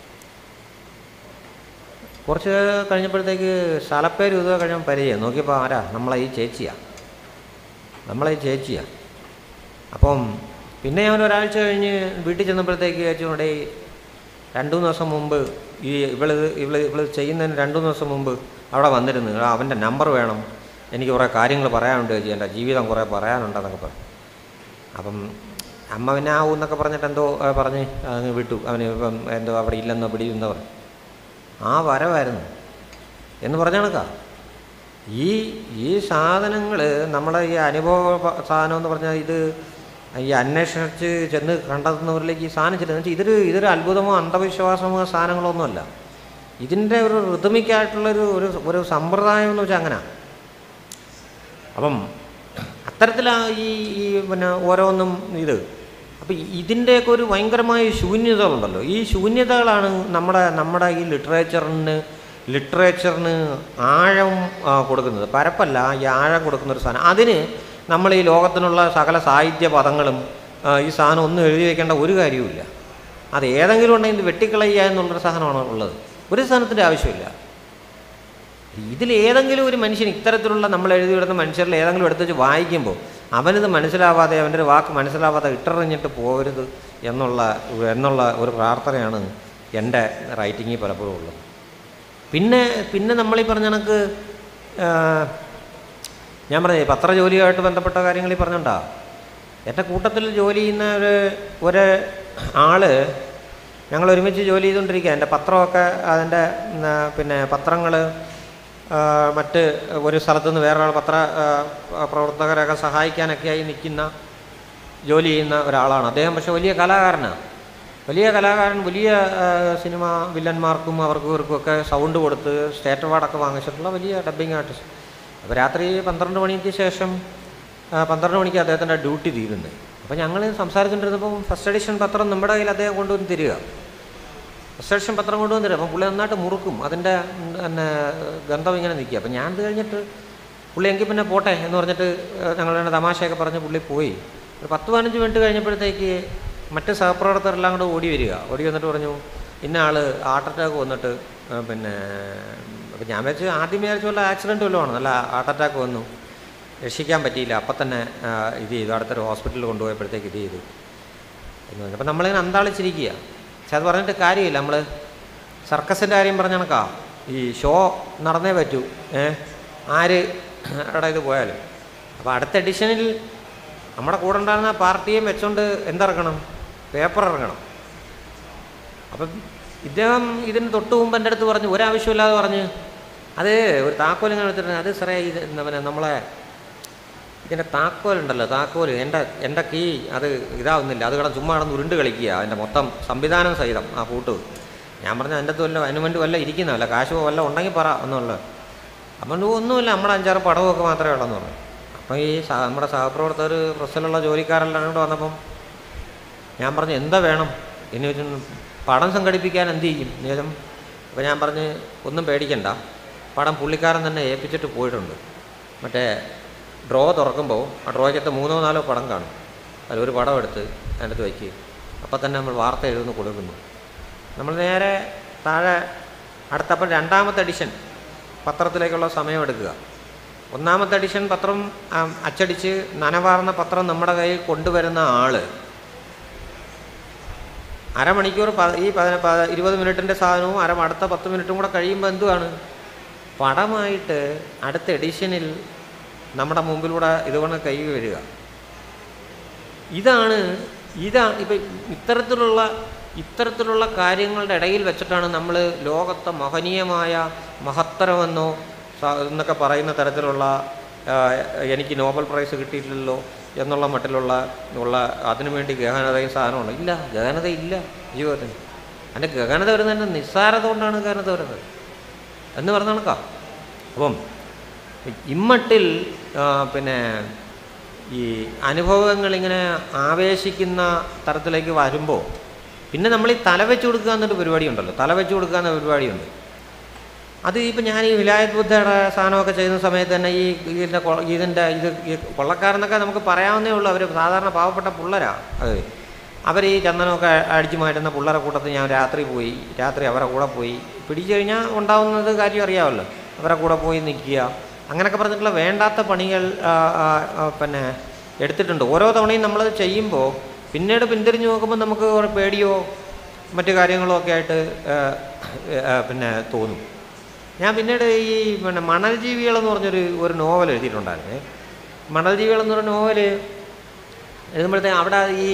കുറച്ച് കഴിഞ്ഞപ്പോഴത്തേക്ക് സ്ഥലപ്പേര് ഇതുക കഴിഞ്ഞപ്പോൾ പരിചയം നോക്കിയപ്പോൾ ആരാ നമ്മളെ ഈ ചേച്ചിയാ നമ്മളെ ഈ ചേച്ചിയാ അപ്പം പിന്നെ ഞാൻ ഒരാഴ്ച കഴിഞ്ഞ് വീട്ടിൽ ചെന്നപ്പോഴത്തേക്ക് ചേച്ചിയോടെ രണ്ടു മൂന്ന് ദിവസം മുമ്പ് ഈ ഇവള് ഇവള് ഇവള് ചെയ്യുന്നതിന് രണ്ടു മൂന്ന് ദിവസം മുമ്പ് അവിടെ വന്നിരുന്നു "ആ, അവൻ്റെ നമ്പർ വേണം എനിക്ക് കുറേ കാര്യങ്ങൾ പറയാനുണ്ട് ചേച്ചി എൻ്റെ ജീവിതം കുറേ പറയാനുണ്ടെന്നൊക്കെ പറഞ്ഞു അപ്പം അമ്മ പിന്നെ ആവും എന്നൊക്കെ പറഞ്ഞിട്ട് എന്തോ ആ, പറഞ്ഞ് അങ്ങ് വിട്ടു അവന് ഇപ്പം എന്തോ അവിടെ ഇല്ലെന്നോ പിടിയെന്നോ പറഞ്ഞു ആ വരവായിരുന്നു എന്ന് പറഞ്ഞ കണക്കാ ഈ ഈ സാധനങ്ങൾ നമ്മുടെ ഈ അനുഭവ പ- സാധനം എന്ന് പറഞ്ഞാൽ ഇത് ഈ അന്വേഷിച്ച് ചെന്ന് കണ്ടെത്തുന്നവരിലേക്ക് ഈ സാധനം ചെല്ലുന്നത് വെച്ചാൽ ഇതൊരു ഇതൊരു അത്ഭുതമോ അന്ധവിശ്വാസമോ സാധനങ്ങളൊന്നുമല്ല ഇതിൻ്റെ ഒരു ഋതമിക്കായിട്ടുള്ളൊരു ഒരു ഒരു സമ്പ്രദായം എന്ന് വെച്ചാൽ അങ്ങനെ അപ്പം അത്തരത്തിലാ ഈ ഈ പിന്നെ ഓരോന്നും ഇത് അപ്പം ഇതിൻ്റെയൊക്കെ ഒരു ഭയങ്കരമായ ശൂന്യതകളുണ്ടല്ലോ ഈ ശൂന്യതകളാണ് നമ്മുടെ നമ്മുടെ ഈ ലിറ്ററേച്ചറിന് ലിറ്ററേച്ചറിന് ആഴം ആ, കൊടുക്കുന്നത് പരപ്പല്ല ഈ ആഴം കൊടുക്കുന്ന ഒരു സാധനം അതിന് നമ്മൾ ഈ ലോകത്തിനുള്ള സകല സാഹിത്യ പദങ്ങളും ആ, ഈ സാധനം ഒന്നും എഴുതി വയ്ക്കേണ്ട ഒരു കാര്യവുമില്ല അത് ഏതെങ്കിലും ഉണ്ടെങ്കിൽ ഇത് വെട്ടിക്കളയുക എന്നുള്ളൊരു സാധനമാണ് ഉള്ളത് ഒരു സാധനത്തിൻ്റെ ആവശ്യമില്ല ഇതിൽ ഏതെങ്കിലും ഒരു മനുഷ്യൻ ഇത്തരത്തിലുള്ള നമ്മൾ എഴുതി വിടുന്ന മനുഷ്യരിൽ ഏതെങ്കിലും എടുത്ത് വെച്ച് വായിക്കുമ്പോൾ അവനിത് മനസ്സിലാവാതെ അവൻ്റെ ഒരു വാക്ക് മനസ്സിലാവാതെ ഇട്ടെറിഞ്ഞിട്ട് പോകരുത് എന്നുള്ള എന്നുള്ള ഒരു പ്രാർത്ഥനയാണ് എൻ്റെ റൈറ്റിങ്ങിൽ പലപ്പോഴും ഉള്ളത് പിന്നെ പിന്നെ നമ്മളീ പറഞ്ഞ കണക്ക് ആ, ഞാൻ പറഞ്ഞേ പത്രജോലിയുമായിട്ട് ബന്ധപ്പെട്ട കാര്യങ്ങൾ ഈ പറഞ്ഞുണ്ടാ എൻ്റെ കൂട്ടത്തിൽ ജോലി ചെയ്യുന്ന ഒരു ഒരു ആള് ഞങ്ങൾ ഒരുമിച്ച് ജോലി ചെയ്തുകൊണ്ടിരിക്കുക എൻ്റെ പത്രമൊക്കെ അതിൻ്റെ ഉം, ആ, പിന്നെ പത്രങ്ങൾ മറ്റ് ഒരു സ്ഥലത്തു നിന്ന് വേറൊരാൾ പത്ര ആ, പ്രവർത്തകരൊക്കെ സഹായിക്കാനൊക്കെയായി നിൽക്കുന്ന ജോലി ചെയ്യുന്ന ഒരാളാണ് അദ്ദേഹം പക്ഷേ വലിയ കലാകാരനാണ് വലിയ കലാകാരൻ വലിയ ആ, സിനിമ വില്ലന്മാർക്കും അവർക്കും ഇവർക്കും ഒക്കെ സൗണ്ട് കൊടുത്ത് സ്റ്റേറ്റ് അവാർഡൊക്കെ വാങ്ങിച്ചിട്ടുള്ള വലിയ ഡബ്ബിങ് ആർട്ടിസ്റ്റ് അപ്പോൾ രാത്രി പന്ത്രണ്ട് മണിക്ക് ശേഷം ആ, പന്ത്രണ്ട് മണിക്ക് അദ്ദേഹത്തിൻ്റെ ഡ്യൂട്ടി തീരുന്നത് അപ്പോൾ ഞങ്ങൾ സംസാരിച്ചുകൊണ്ടിരുന്നപ്പോൾ ഫസ്റ്റ് എഡിഷൻ പത്രം നമ്മുടെ കയ്യിൽ അദ്ദേഹം കൊണ്ടുവന്ന് തരിക ഫസ്റ്റ് എഡിഷൻ പത്രം കൊണ്ടുവന്ന് തരിക അപ്പം പുള്ളി നന്നായിട്ട് മുറുക്കും അതിൻ്റെ ഉം, പിന്നെ ഗന്ധം ഇങ്ങനെ നിൽക്കുക അപ്പം ഞാൻ ഇത് കഴിഞ്ഞിട്ട് പുള്ളി എങ്കിൽ പിന്നെ പോട്ടെ എന്ന് പറഞ്ഞിട്ട് ഞങ്ങളുടെ തമാശയൊക്കെ പറഞ്ഞ് പുള്ളി പോയി ഒരു പത്ത് പതിനഞ്ച് മിനിറ്റ് കഴിഞ്ഞപ്പോഴത്തേക്ക് മറ്റ് സഹപ്രവർത്തകരെല്ലാം കൂടെ ഓടി വരിക ഓടി വന്നിട്ട് പറഞ്ഞു ഇന്ന ആൾ ഹാർട്ട് അറ്റാക്ക് വന്നിട്ട് ആ, പിന്നെ അപ്പം ഞാൻ വെച്ച് ആദ്യം വിചാരിച്ച പോലെ ആക്സിഡൻറ്റ് വല്ലതും ആണ് നല്ല ഹാർട്ട് അറ്റാക്ക് വന്നു രക്ഷിക്കാൻ പറ്റിയില്ല അപ്പം തന്നെ ആ, ഇത് ചെയ്തു അടുത്തൊരു ഹോസ്പിറ്റലിൽ കൊണ്ടുപോയപ്പോഴത്തേക്ക് ഇത് ചെയ്തു എന്ന് പറഞ്ഞു അപ്പം നമ്മളിങ്ങനെ അന്താളിച്ചിരിക്കുക പക്ഷെ അത് പറഞ്ഞിട്ട് കാര്യമില്ല നമ്മൾ സർക്കസിൻ്റെ കാര്യം പറഞ്ഞ കണക്കാ ഈ ഷോ നടന്നേ പറ്റൂ ഏ ആര് എവിടെ ഇത് പോയാലും അപ്പോൾ അടുത്ത എഡിഷനിൽ നമ്മുടെ കൂടെ ഉണ്ടായിരുന്ന പാർട്ടിയെ വെച്ചുകൊണ്ട് എന്തിറക്കണം പേപ്പർ ഇറങ്ങണം അപ്പം ഇദ്ദേഹം ഇതിന് തൊട്ട് മുമ്പ് എൻ്റെ അടുത്ത് പറഞ്ഞു ഒരാവശ്യമില്ലാതെ പറഞ്ഞ് അത് ഒരു താക്കോൽ ഇങ്ങനെ എടുത്തിട്ട് അത് സാറേ ഇത് എന്താ പിന്നെ നമ്മളെ ഇതിൻ്റെ താക്കോലുണ്ടല്ലോ താക്കോൽ എൻ്റെ എൻ്റെ കീ അത് ഇതാവുന്നില്ല അത് കിടന്ന് ചുമ്മാ കിടന്ന് ഉരുണ്ട് കളിക്കുക അതിൻ്റെ മൊത്തം സംവിധാനം സഹിതം ആ പൂട്ട് ഞാൻ പറഞ്ഞു അതിൻ്റെ അകത്ത് വല്ല അതിന് വേണ്ടി വല്ല ഇരിക്കുന്നതല്ല കാശ് വല്ല ഉണ്ടെങ്കിൽ പറ എന്നുള്ളത് അപ്പം പറഞ്ഞു, ഒന്നുമില്ല നമ്മുടെ അഞ്ചാറ് പടവുമൊക്കെ മാത്രമേ ഉള്ളെന്ന് പറഞ്ഞു അപ്പം ഈ സഹ നമ്മുടെ സഹപ്രവർത്തകർ പ്രസ്സിലുള്ള ജോലിക്കാരെല്ലാം കൂടെ വന്നപ്പം ഞാൻ പറഞ്ഞു എന്താ വേണം എന്ന് ചോദിച്ചു പടം സംഘടിപ്പിക്കാൻ എന്ത് ചെയ്യും എന്ന് ചോദിച്ചാൽ അപ്പോൾ ഞാൻ പറഞ്ഞ് ഒന്നും പേടിക്കണ്ട പടം പുള്ളിക്കാരൻ തന്നെ ഏൽപ്പിച്ചിട്ട് പോയിട്ടുണ്ട് മറ്റേ ഡ്രോ തുറക്കുമ്പോൾ ആ ഡ്രോയ്ക്കകത്ത് മൂന്നോ നാലോ പടം കാണും അതിലൊരു പടം എടുത്ത് അതിൻ്റെ അകത്ത് വയ്ക്കുക അപ്പം തന്നെ നമ്മൾ വാർത്ത എഴുതുന്നു കൊടുക്കുന്നു നമ്മൾ നേരെ താഴെ അടുത്തപ്പം രണ്ടാമത്തെ എഡിഷൻ പത്രത്തിലേക്കുള്ള സമയം എടുക്കുക ഒന്നാമത്തെ എഡിഷൻ പത്രം ആ, അച്ചടിച്ച് നനവാർന്ന പത്രം നമ്മുടെ കയ്യിൽ കൊണ്ടുവരുന്ന ആള് അരമണിക്കൂർ പ- ഈ പതിന പ- ഇരുപത് മിനിറ്റിൻ്റെ സാധനവും അര അടുത്ത പത്ത് മിനിറ്റും കൂടെ കഴിയുമ്പോൾ എന്തുവാണ് പടമായിട്ട് അടുത്ത എഡിഷനിൽ നമ്മുടെ മുമ്പിലൂടെ ഇതുകൊണ്ട് കൈ വരിക ഇതാണ് ഇതാണ് ഇപ്പം ഇത്തരത്തിലുള്ള ഇത്തരത്തിലുള്ള കാര്യങ്ങളുടെ ഇടയിൽ വെച്ചിട്ടാണ് നമ്മൾ ലോകത്തെ മഹനീയമായ മഹത്തരമെന്നോ സ- എന്നൊക്കെ പറയുന്ന തരത്തിലുള്ള ആ, എനിക്ക് നോബൽ പ്രൈസ് കിട്ടിയിട്ടില്ലല്ലോ എന്നുള്ള മട്ടിലുള്ള ഉള്ള അതിനുവേണ്ടി ഗഹനതയും സാധനമുണ്ട് ഇല്ല ഗഹനത ഇല്ല ജീവിതത്തിന് അതിൻ്റെ ഗഹനത വരുന്നതിൻ്റെ നിസ്സാരത കൊണ്ടാണ് ഗഹനത വരുന്നത് എന്ന് പറഞ്ഞ കണക്കാ അപ്പം ഇമ്മട്ടിൽ ആ, പിന്നെ ഈ അനുഭവങ്ങൾ ഇങ്ങനെ ആവേശിക്കുന്ന തരത്തിലേക്ക് വരുമ്പോൾ പിന്നെ നമ്മൾ ഈ തല വെച്ച് കൊടുക്കുക എന്നൊരു പരിപാടി ഉണ്ടല്ലോ തല വെച്ച് കൊടുക്കുക എന്ന പരിപാടിയുണ്ട് അത് ഇപ്പം ഞാൻ ഈ വിലായത് ബുദ്ധയുടെ സാധനമൊക്കെ ചെയ്യുന്ന സമയത്ത് തന്നെ ഈ ഇതിൻ്റെ കൊ- ഇതിൻ്റെ ഇത് ഈ കൊള്ളക്കാരെന്നൊക്കെ നമുക്ക് പറയാവുന്നേ ഉള്ളൂ അവർ സാധാരണ പാവപ്പെട്ട പിള്ളേരാ അത് അവർ ഈ ചന്ദനമൊക്കെ അടിച്ചു മാറ്റുന്ന പിള്ളേരെ കൂട്ടത്തിൽ ഞാൻ രാത്രി പോയി രാത്രി അവരെ കൂടെ പോയി പിടിച്ചു കഴിഞ്ഞാൽ ഉണ്ടാവുന്നത് കാര്യം അറിയാമല്ലോ അവരെ കൂടെ പോയി നിൽക്കുക അങ്ങനെയൊക്കെ പറഞ്ഞിട്ടുള്ള വേണ്ടാത്ത പണികൾ ആ, ആ, ആ, പിന്നെ എടുത്തിട്ടുണ്ട് ഓരോ തവണയും നമ്മളത് ചെയ്യുമ്പോൾ പിന്നീട് പിന്തിരിഞ്ഞ് നോക്കുമ്പോൾ നമുക്ക് ഒരു പേടിയോ മറ്റു കാര്യങ്ങളോ ഒക്കെ ആയിട്ട് ആ, ആ, പിന്നെ തോന്നും ഞാൻ പിന്നീട് ഈ പിന്നെ മണൽ ജീവികൾ എന്ന് പറഞ്ഞൊരു ഒരു നോവൽ എഴുതിയിട്ടുണ്ടായിരുന്നേ മണൽ ജീവികൾ എന്ന് പറഞ്ഞ നോവൽ എഴുതുമ്പോഴത്തേക്ക് അവിടെ ഈ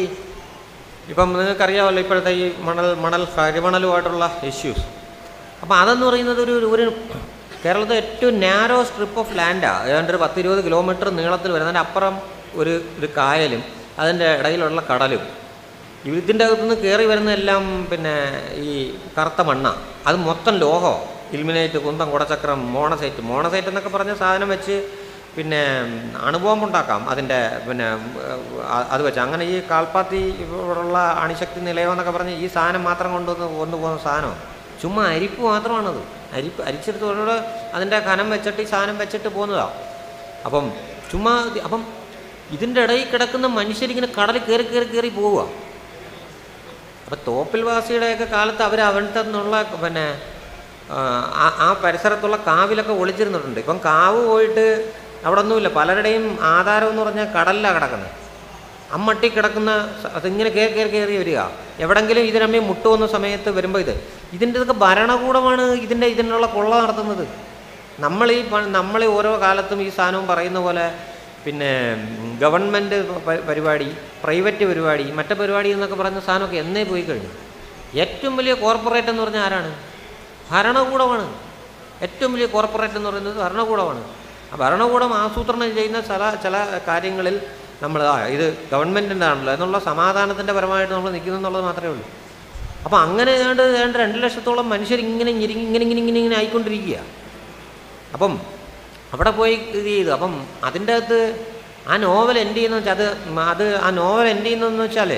ഇപ്പം നിങ്ങൾക്കറിയാമല്ലോ ഇപ്പോഴത്തെ ഈ മണൽ മണൽ കരിമണലുമായിട്ടുള്ള ഇഷ്യൂസ് അപ്പം അതെന്ന് പറയുന്നത് ഒരു ഒരു കേരളത്തിലെ ഏറ്റവും നാരോ സ്ട്രിപ്പ് ഓഫ് ലാൻഡാണ് ഏതാണ്ട് ഒരു പത്ത് ഇരുപത് കിലോമീറ്റർ നീളത്തിൽ വരുന്നതിൻ്റെ അപ്പുറം ഒരു ഒരു കായലും അതിൻ്റെ ഇടയിലുള്ള കടലും ഇതിൻ്റെ അകത്തുനിന്ന് കയറി വരുന്നതെല്ലാം പിന്നെ ഈ കറുത്ത മണ്ണാണ് അത് മൊത്തം ലോഹോ ഇൽമിനേറ്റ് കുന്തം കുടച്ചക്രം മോണസൈറ്റ് മോണസൈറ്റ് എന്നൊക്കെ പറഞ്ഞ സാധനം വെച്ച് പിന്നെ അണുബോംബ് ഉണ്ടാക്കാം അതിൻ്റെ പിന്നെ അഹ് അത് വെച്ച് അങ്ങനെ ഈ കാൽപ്പാത്തി ഇവിടെയുള്ള അണുശക്തി നിലയം എന്നൊക്കെ പറഞ്ഞ് ഈ സാധനം മാത്രം കൊണ്ടുവന്ന് കൊണ്ടുപോകുന്ന സാധനമാണ് ചുമ്മാ അരിപ്പ് മാത്രമാണത് അരിപ്പ് അരിച്ചെടുത്ത് ഓരോരോ അതിൻ്റെ കനം വെച്ചിട്ട് ഈ സാധനം വെച്ചിട്ട് പോകുന്നതാണ് അപ്പം ചുമ്മാ ഇത് അപ്പം ഇതിൻ്റെ ഇടയിൽ കിടക്കുന്ന മനുഷ്യരിങ്ങനെ കടലിൽ കയറി കയറി കയറി പോവുക അപ്പം തോപ്പിൽവാസിയുടെയൊക്കെ കാലത്ത് അവർ അവരുടെ നിന്നുള്ള പിന്നെ ആ, ആ- ആ പരിസരത്തുള്ള കാവിലൊക്കെ ഒളിച്ചിരുന്നിട്ടുണ്ട് ഇപ്പം കാവ് പോയിട്ട് അവിടെ ഒന്നുമില്ല പലരുടെയും ആധാരം എന്ന് പറഞ്ഞാൽ കടലിലാണ് കിടക്കുന്നത് അമ്മട്ടി കിടക്കുന്ന സ- അതിങ്ങനെ കയറി കയറി കയറി വരിക എവിടെങ്കിലും ഇതിനമ്മേ മുട്ടുവന്ന സമയത്ത് വരുമ്പോൾ ഇത് ഇതിൻ്റെ ഇതൊക്കെ ഭരണകൂടമാണ് ഇതിൻ്റെ ഇതിനുള്ള കൊള്ള നടത്തുന്നത് നമ്മൾ ഈ പ- നമ്മൾ ഈ ഓരോ കാലത്തും ഈ സാധനവും പറയുന്ന പോലെ പിന്നെ ഗവൺമെൻറ് പരിപാടി പ്രൈവറ്റ് പരിപാടി മറ്റേ പരിപാടി എന്നൊക്കെ പറയുന്ന സാധനമൊക്കെ എന്നേ പോയി കഴിഞ്ഞു ഏറ്റവും വലിയ കോർപ്പറേറ്റ് എന്ന് പറഞ്ഞാൽ ആരാണ് ഭരണകൂടമാണ് ഏറ്റവും വലിയ കോർപ്പറേറ്റ് എന്ന് പറയുന്നത് ഭരണകൂടമാണ് ആ ഭരണകൂടം ആസൂത്രണം ചെയ്യുന്ന ചില ചില കാര്യങ്ങളിൽ നമ്മൾ ആ ഇത് ഗവൺമെൻറ്റിൻ്റെ ആണല്ലോ എന്നുള്ള സമാധാനത്തിൻ്റെ പരമായിട്ട് നമ്മൾ നിൽക്കുന്നു എന്നുള്ളത് മാത്രമേ ഉള്ളൂ അപ്പോൾ അങ്ങനെ ഏതാണ്ട് ഏതാണ്ട് രണ്ട് ലക്ഷത്തോളം മനുഷ്യർ ഇങ്ങനെ ഞെരുങ്ങി ഇങ്ങനെ ഇങ്ങനെ ഇങ്ങനെ ഇങ്ങനെ ആയിക്കൊണ്ടിരിക്കുക അപ്പം അവിടെ പോയി ഇത് ചെയ്തു അപ്പം അതിൻ്റെ അകത്ത് ആ നോവൽ എൻഡ് ചെയ്യുന്ന വെച്ചാൽ അത് മ- അത് ആ നോവൽ എൻഡ് ചെയ്യുന്നതെന്ന് വെച്ചാൽ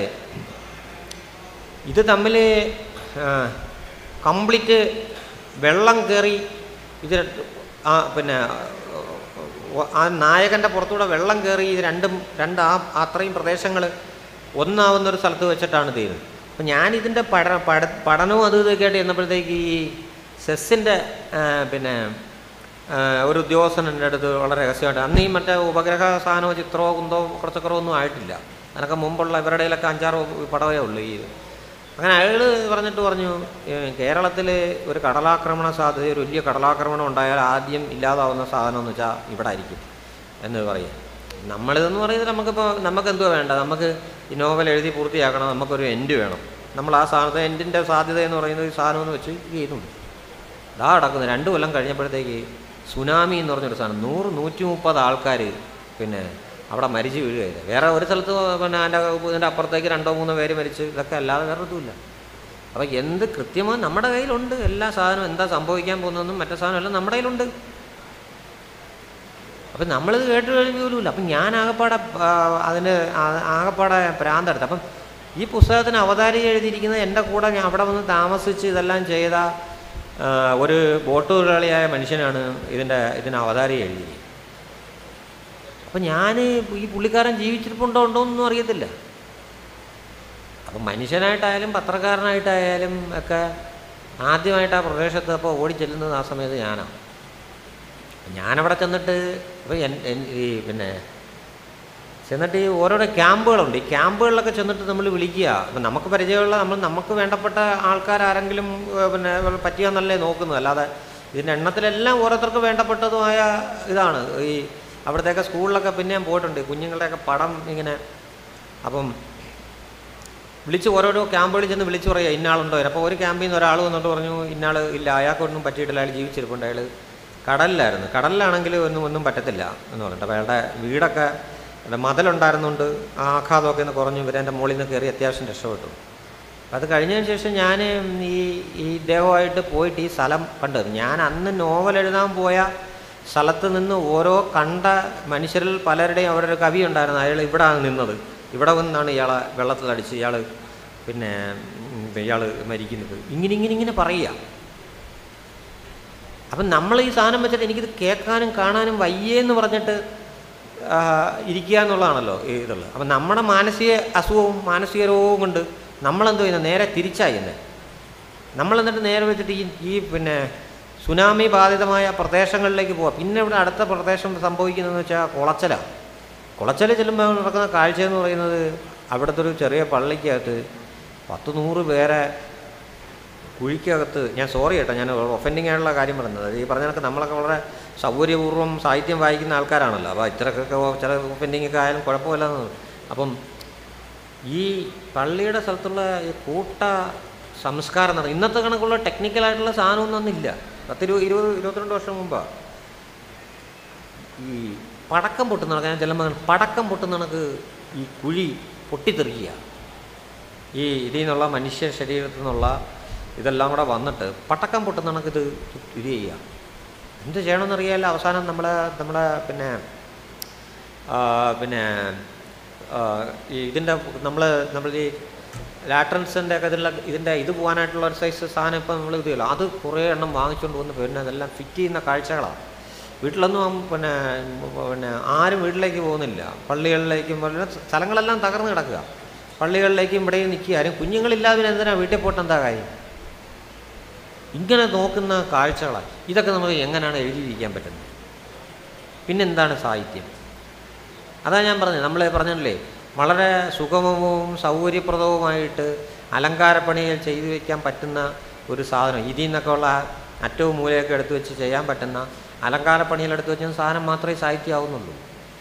ഇത് തമ്മിൽ കംപ്ലീറ്റ് വെള്ളം കയറി ഇത് ആ പിന്നെ ഒ- ആ നായകൻ്റെ പുറത്തൂടെ വെള്ളം കയറി ഇത് രണ്ടും രണ്ട് ആ അത്രയും പ്രദേശങ്ങൾ ഒന്നാവുന്ന ഒരു സ്ഥലത്ത് വെച്ചിട്ടാണ് ഇത് ചെയ്തത് അപ്പം ഞാനിതിൻ്റെ പഠന പഠ പഠനവും അതും ഇതൊക്കെ ആയിട്ട് ചെന്നപ്പോഴത്തേക്ക് ഈ സെസ്സിൻ്റെ പിന്നെ ആ, ഒരു ഉദ്യോഗസ്ഥൻ എൻ്റെ അടുത്ത് വളരെ രഹസ്യമായിട്ട് അന്ന് ഈ മറ്റേ ഉപഗ്രഹ സാധനമോ ചിത്രമോ കുന്തോ കുറച്ചക്കറോ ഒന്നും ആയിട്ടില്ല അതിനൊക്കെ മുമ്പുള്ള ഇവരുടെ ഇടയിലൊക്കെ അഞ്ചാറ് പടവേ ഉള്ളൂ ഈ അങ്ങനെ അയാൾ പറഞ്ഞിട്ട് പറഞ്ഞു കേരളത്തിൽ ഒരു കടലാക്രമണ സാധ്യത ഒരു വലിയ കടലാക്രമണം ഉണ്ടായാൽ ആദ്യം ഇല്ലാതാവുന്ന സാധനം എന്ന് വെച്ചാൽ ഇവിടെ ആയിരിക്കും എന്ന് പറയും നമ്മളിതെന്ന് പറയുന്നത് നമുക്കിപ്പോൾ നമുക്ക് എന്തുവാ വേണ്ട നമുക്ക് ഈ നോവൽ എഴുതി പൂർത്തിയാക്കണം നമുക്കൊരു എൻഡ് വേണം നമ്മൾ ആ സാധനത്തെ എൻഡിൻ്റെ സാധ്യത എന്ന് പറയുന്നത് ഈ സാധനം എന്ന് വെച്ച് ഇത് ചെയ്യുന്നുണ്ട് ഇതാ നടക്കുന്നത് രണ്ട് കൊല്ലം കഴിഞ്ഞപ്പോഴത്തേക്ക് സുനാമി എന്ന് പറഞ്ഞൊരു സാധനം നൂറ് നൂറ്റി മുപ്പത് ആൾക്കാർ പിന്നെ അവിടെ മരിച്ചു വീഴുകയില്ല വേറെ ഒരു സ്ഥലത്ത് പിന്നെ അതിൻ്റെ ഇതിൻ്റെ അപ്പുറത്തേക്ക് രണ്ടോ മൂന്നോ പേര് മരിച്ച് ഇതൊക്കെ അല്ലാതെ വേറെ ഒന്നുമില്ല അപ്പോൾ എന്ത് കൃത്യമായി നമ്മുടെ കയ്യിലുണ്ട് എല്ലാ സാധനവും എന്താ സംഭവിക്കാൻ പോകുന്നതെന്നും മറ്റേ സാധനം എല്ലാം നമ്മുടെ കയ്യിലുണ്ട് അപ്പം നമ്മളിത് കേട്ട് കഴിയുമില്ല അപ്പം ഞാൻ ആകപ്പാടെ ആ, അതിന് ആ- ആകപ്പാടെ ഭ്രാന്തെടുത്ത് അപ്പം ഈ പുസ്തകത്തിന് അവതാരിക എഴുതിയിരിക്കുന്നത് എൻ്റെ കൂടെ ഞാൻ അവിടെ വന്ന് താമസിച്ച് ഇതെല്ലാം ചെയ്ത ആ, ഒരു ബോട്ട് തൊഴിലാളിയായ മനുഷ്യനാണ് ഇതിൻ്റെ ഇതിന് അവതാരിക എഴുതിയിരിക്കുന്നത് അപ്പം ഞാൻ ഈ പുള്ളിക്കാരൻ ജീവിച്ചിരിപ്പുണ്ടോ ഉണ്ടോ എന്നൊന്നും അറിയത്തില്ല അപ്പം മനുഷ്യനായിട്ടായാലും പത്രക്കാരനായിട്ടായാലും ഒക്കെ ആദ്യമായിട്ട് ആ പ്രദേശത്ത് അപ്പോൾ ഓടിച്ചെല്ലുന്നത് ആ സമയത്ത് ഞാനാണ് ഞാനവിടെ ചെന്നിട്ട് ഇപ്പോൾ എൻ- എൻ- ഈ പിന്നെ ചെന്നിട്ട് ഈ ഓരോരോ ക്യാമ്പുകളുണ്ട് ഈ ക്യാമ്പുകളിലൊക്കെ ചെന്നിട്ട് നമ്മൾ വിളിക്കുക അപ്പം നമുക്ക് പരിചയമുള്ള നമ്മൾ നമുക്ക് വേണ്ടപ്പെട്ട ആൾക്കാരാരെങ്കിലും ഏഹ്, പിന്നെ പറ്റിയാന്നല്ലേ നോക്കുന്നത് അല്ലാതെ ഇതിൻ്റെ എണ്ണത്തിലെല്ലാം ഓരോരുത്തർക്ക് വേണ്ടപ്പെട്ടതുമായ ഇതാണ് ഈ അവിടത്തേക്ക് സ്കൂളിലൊക്കെ പിന്നെ ഞാൻ പോയിട്ടുണ്ട് കുഞ്ഞുങ്ങളുടെയൊക്കെ പടം ഇങ്ങനെ അപ്പം വിളിച്ച് ഓരോരോ ക്യാമ്പുകളിൽ ചെന്ന് വിളിച്ച് പറയുക ഇന്നാളുണ്ടോ അപ്പോൾ ഒരു ക്യാമ്പിൽ നിന്ന് ഒരാൾ വന്നിട്ട് പറഞ്ഞു ഇന്നാൾ ഇല്ല അയാൾക്കൊന്നും പറ്റിയിട്ടില്ല അയാൾ ജീവിച്ചിരിപ്പുണ്ട് അയാൾ കടലിലായിരുന്നു കടലിലാണെങ്കിൽ ഒന്നും ഒന്നും പറ്റത്തില്ല എന്ന് പറഞ്ഞിട്ട് അപ്പോൾ അയാളുടെ വീടൊക്കെ അല്ല, മതിലുണ്ടായിരുന്നുകൊണ്ട് ആ ആഘാതമൊക്കെ ഒന്ന് കുറഞ്ഞു ഇവരെ എൻ്റെ മുകളിൽ നിന്ന് കയറി അത്യാവശ്യം രക്ഷപ്പെട്ടു അപ്പം അത് കഴിഞ്ഞതിന് ശേഷം ഞാൻ ഈ ഈ ഇദ്ദേഹമായിട്ട് പോയിട്ട് ഈ സ്ഥലം കണ്ടത് ഞാൻ അന്ന് നോവൽ എഴുതാൻ പോയ സ്ഥലത്ത് നിന്ന് ഓരോ കണ്ട മനുഷ്യരിൽ പലരുടെയും അവിടെ ഒരു കവി ഉണ്ടായിരുന്നു അയാൾ ഇവിടെയാണ് നിന്നത് ഇവിടെ നിന്നാണ് ഇയാളെ വെള്ളത്തിലടിച്ച് ഇയാൾ പിന്നെ ഇയാൾ മരിക്കുന്നത് ഇങ്ങനെ ഇങ്ങനെ ഇങ്ങനെ പറയുക അപ്പം നമ്മൾ ഈ സാധനം വെച്ചിട്ട് എനിക്കിത് കേൾക്കാനും കാണാനും വയ്യേന്ന് പറഞ്ഞിട്ട് ആ, ഇരിക്കുക എന്നുള്ളതാണല്ലോ ഈ ഇതുള്ളത് അപ്പം നമ്മുടെ മാനസിക അസുഖവും മാനസിക രോഗവും കൊണ്ട് നമ്മളെന്തോ ചെയ്യുന്നത് നേരെ തിരിച്ചായി എന്നെ നമ്മൾ എന്നിട്ട് നേരെ വെച്ചിട്ട് ഈ ഈ പിന്നെ സുനാമി ബാധിതമായ പ്രദേശങ്ങളിലേക്ക് പോവാം പിന്നെ ഇവിടെ അടുത്ത പ്രദേശം സംഭവിക്കുന്നതെന്ന് വെച്ചാൽ കുളച്ചലാണ് കുളച്ചൽ ചെല്ലുമ്പോൾ നടക്കുന്ന കാഴ്ച എന്ന് പറയുന്നത് അവിടുത്തെ ഒരു ചെറിയ പള്ളിക്കകത്ത് പത്ത് നൂറ് പേരെ കുഴിക്കകത്ത് ഞാൻ സോറി കേട്ടോ ഞാൻ ഒഫൻഡിങ് ആയിട്ടുള്ള കാര്യം പറയുന്നത് അത് ഈ പറഞ്ഞതൊക്കെ നമ്മളൊക്കെ വളരെ സൗകര്യപൂർവ്വം സാഹിത്യം വായിക്കുന്ന ആൾക്കാരാണല്ലോ അപ്പോൾ ഇത്രക്കൊക്കെ ചില ഒഫൻഡിങ് ഒക്കെ ആയാലും കുഴപ്പമില്ല എന്ന് അപ്പം ഈ പള്ളിയുടെ സ്ഥലത്തുള്ള ഈ കൂട്ട സംസ്കാരം നടക്കും ഇന്നത്തെ കണക്കുള്ള ടെക്നിക്കലായിട്ടുള്ള സാധനമൊന്നും അന്നില്ല പത്തിരു ഇരുപത് ഇരുപത്തിരണ്ട് വർഷം മുമ്പാണ് ഈ പടക്കം പൊട്ടുന്ന കണക്ക് ഞാൻ ചെല്ലുമ്പോൾ പടക്കം പൊട്ടുന്ന കണക്ക് ഈ കുഴി പൊട്ടിത്തെറിക്കുക ഈ ഇതിൽ നിന്നുള്ള മനുഷ്യ ശരീരത്തിൽ നിന്നുള്ള ഇതെല്ലാം കൂടെ വന്നിട്ട് പടക്കം പൊട്ടുന്ന കണക്ക് ഇത് ഇത് ചെയ്യുക എന്ത് ചെയ്യണമെന്നറിയാല്ല അവസാനം നമ്മളെ നമ്മുടെ പിന്നെ ആ, പിന്നെ ആ, ഈ ഇതിൻ്റെ നമ്മൾ നമ്മൾ ഈ ലാട്രൻസിൻ്റെ ഒക്കെ ഇതിലുള്ള ഇതിൻ്റെ ഇത് പോകാനായിട്ടുള്ള ഒരു സൈസ് സാധനം ഇപ്പം നമ്മൾ ഇത് ചെയ്യല്ലോ അത് കുറേ എണ്ണം വാങ്ങിച്ചുകൊണ്ട് വന്ന് പിന്നെ അതെല്ലാം ഫിറ്റ് ചെയ്യുന്ന കാഴ്ചകളാണ് വീട്ടിലൊന്നും ആം- പിന്നെ പിന്നെ ആരും വീട്ടിലേക്ക് പോകുന്നില്ല പള്ളികളിലേക്കും പിന്നെ സ്ഥലങ്ങളെല്ലാം തകർന്ന് കിടക്കുക പള്ളികളിലേക്കും ഇവിടെയും നിൽക്കുക ആരും കുഞ്ഞുങ്ങളില്ലാതെ പിന്നെ എന്തിനാ വീട്ടിൽ പോയിട്ട് എന്താ കാര്യം ഇങ്ങനെ നോക്കുന്ന കാഴ്ചകളാണ് ഇതൊക്കെ നമുക്ക് എങ്ങനെയാണ് എഴുതിയിരിക്കാൻ പറ്റുന്നത് പിന്നെന്താണ് സാഹിത്യം അതാ ഞാൻ പറഞ്ഞത് നമ്മൾ പറഞ്ഞില്ലേ വളരെ സുഗമവും സൗകര്യപ്രദവുമായിട്ട് അലങ്കാരപ്പണികൾ ചെയ്തു വയ്ക്കാൻ പറ്റുന്ന ഒരു സാധനം ഇതിൽ നിന്നൊക്കെ ഉള്ള അറ്റവും മൂലയൊക്കെ എടുത്തു വെച്ച് ചെയ്യാൻ പറ്റുന്ന അലങ്കാരപ്പണികൾ എടുത്തു വെച്ച സാധനം മാത്രമേ സാഹിത്യമാവുന്നുള്ളൂ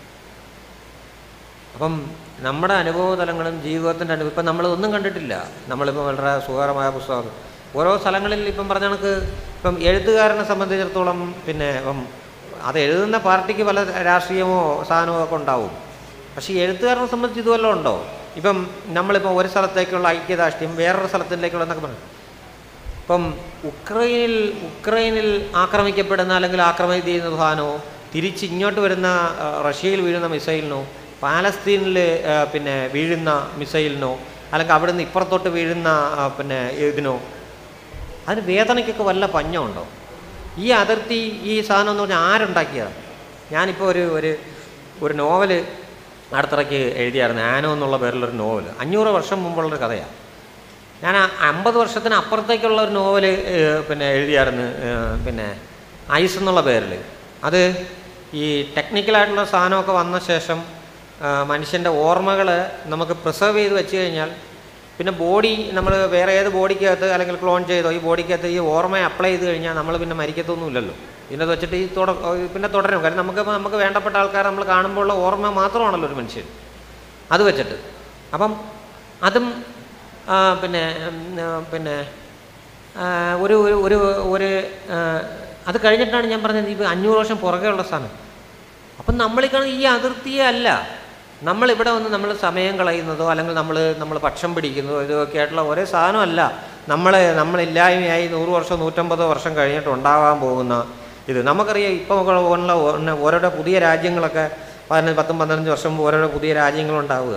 അപ്പം നമ്മുടെ അനുഭവതലങ്ങളും ജീവിതത്തിൻ്റെ അനുഭവം ഇപ്പം നമ്മൾ ഒന്നും കണ്ടിട്ടില്ല നമ്മളിപ്പം വളരെ സുഖകരമായ പുസ്തകം ഓരോ സ്ഥലങ്ങളിൽ ഇപ്പം പറഞ്ഞ കണക്ക് ഇപ്പം എഴുത്തുകാരനെ സംബന്ധിച്ചിടത്തോളം പിന്നെ ഇപ്പം അത് എഴുതുന്ന പാർട്ടിക്ക് പല രാഷ്ട്രീയമോ സാധനമോ ഒക്കെ ഉണ്ടാവും പക്ഷേ ഈ എഴുത്തുകാരനെ സംബന്ധിച്ച് ഇതുവല്ലോ ഉണ്ടോ ഇപ്പം നമ്മളിപ്പം ഒരു സ്ഥലത്തേക്കുള്ള ഐക്യദാഷ്ട്യം വേറൊരു സ്ഥലത്തിലേക്കുള്ള എന്നൊക്കെ പറഞ്ഞു ഇപ്പം ഉക്രൈനിൽ ഉക്രൈനിൽ ആക്രമിക്കപ്പെടുന്ന അല്ലെങ്കിൽ ആക്രമണം ചെയ്യുന്ന സാധനമോ തിരിച്ച് ഇങ്ങോട്ട് വരുന്ന ആ, റഷ്യയിൽ വീഴുന്ന മിസൈലിനോ പാലസ്തീനിൽ ആ, പിന്നെ വീഴുന്ന മിസൈലിനോ അല്ലെങ്കിൽ അവിടെ നിന്ന് ഇപ്പുറത്തോട്ട് വീഴുന്ന ആ, പിന്നെ ഇതിനോ അതിന് വേദനയ്ക്കൊക്കെ വല്ല പഞ്ഞമുണ്ടോ ഈ അതിർത്തി ഈ സാധനം എന്ന് പറഞ്ഞാൽ ആരുണ്ടാക്കിയതാണ് ഞാനിപ്പോൾ ഒരു ഒരു ഒരു നോവൽ അടുത്തിടയ്ക്ക് എഴുതിയായിരുന്നു ആനോ എന്നുള്ള പേരിലൊരു നോവൽ അഞ്ഞൂറ് വർഷം മുമ്പുള്ളൊരു കഥയാണ് ഞാൻ ആ അമ്പത് വർഷത്തിന് അപ്പുറത്തേക്കുള്ള ഒരു നോവൽ പിന്നെ എഴുതിയായിരുന്നു ഏഹ്, പിന്നെ ഐസ് എന്നുള്ള പേരിൽ അത് ഈ ടെക്നിക്കലായിട്ടുള്ള സാധനമൊക്കെ വന്ന ശേഷം മനുഷ്യൻ്റെ ഓർമ്മകൾ നമുക്ക് പ്രിസർവ് ചെയ്ത് വെച്ച് കഴിഞ്ഞാൽ പിന്നെ ബോഡി നമ്മൾ വേറെ ഏത് ബോഡിക്കകത്ത് അല്ലെങ്കിൽ ക്ലോൺ ചെയ്തോ ഈ ബോഡിക്കകത്ത് ഈ ഓർമ്മയെ അപ്ലൈ ചെയ്ത് കഴിഞ്ഞാൽ നമ്മൾ പിന്നെ മരിക്കത്തൊന്നുമില്ലല്ലോ പിന്നെ അത് വെച്ചിട്ട് ഈ തുട പിന്നെ തുടരും കാരണം നമുക്ക് നമുക്ക് വേണ്ടപ്പെട്ട ആൾക്കാർ നമ്മൾ കാണുമ്പോൾ ഉള്ള ഓർമ്മ മാത്രമാണല്ലോ ഒരു മനുഷ്യൻ അത് വെച്ചിട്ട് അപ്പം അതും ആ, പിന്നെ ഉം, ആ, പിന്നെ ആ, ഒരു ഒരു ഒരു ഒരു ആ, അത് കഴിഞ്ഞിട്ടാണ് ഞാൻ പറഞ്ഞത് ഇപ്പോൾ അഞ്ഞൂറ് വർഷം പുറകെ ഉള്ള സാധനം അപ്പം നമ്മൾ ഈ കാണുന്ന ഈ അതിർത്തിയെ അല്ല നമ്മളിവിടെ വന്ന് നമ്മൾ സമയം കളയുന്നതോ അല്ലെങ്കിൽ നമ്മൾ നമ്മൾ പക്ഷം പിടിക്കുന്നതോ ഇതൊക്കെ ആയിട്ടുള്ള ഒരേ സാധനമല്ല നമ്മൾ നമ്മളില്ലായ്മയായി നൂറ് വർഷം നൂറ്റമ്പതോ വർഷം കഴിഞ്ഞിട്ട് ഉണ്ടാകാൻ പോകുന്ന ഇത് നമുക്കറിയാം ഇപ്പോൾ ഉള്ള ഓ- ഓരോരോ പുതിയ രാജ്യങ്ങളൊക്കെ പതിനഞ്ച് പത്തും പതിനഞ്ച് വർഷം മുമ്പ് ഓരോരോ പുതിയ രാജ്യങ്ങളുണ്ടാവുക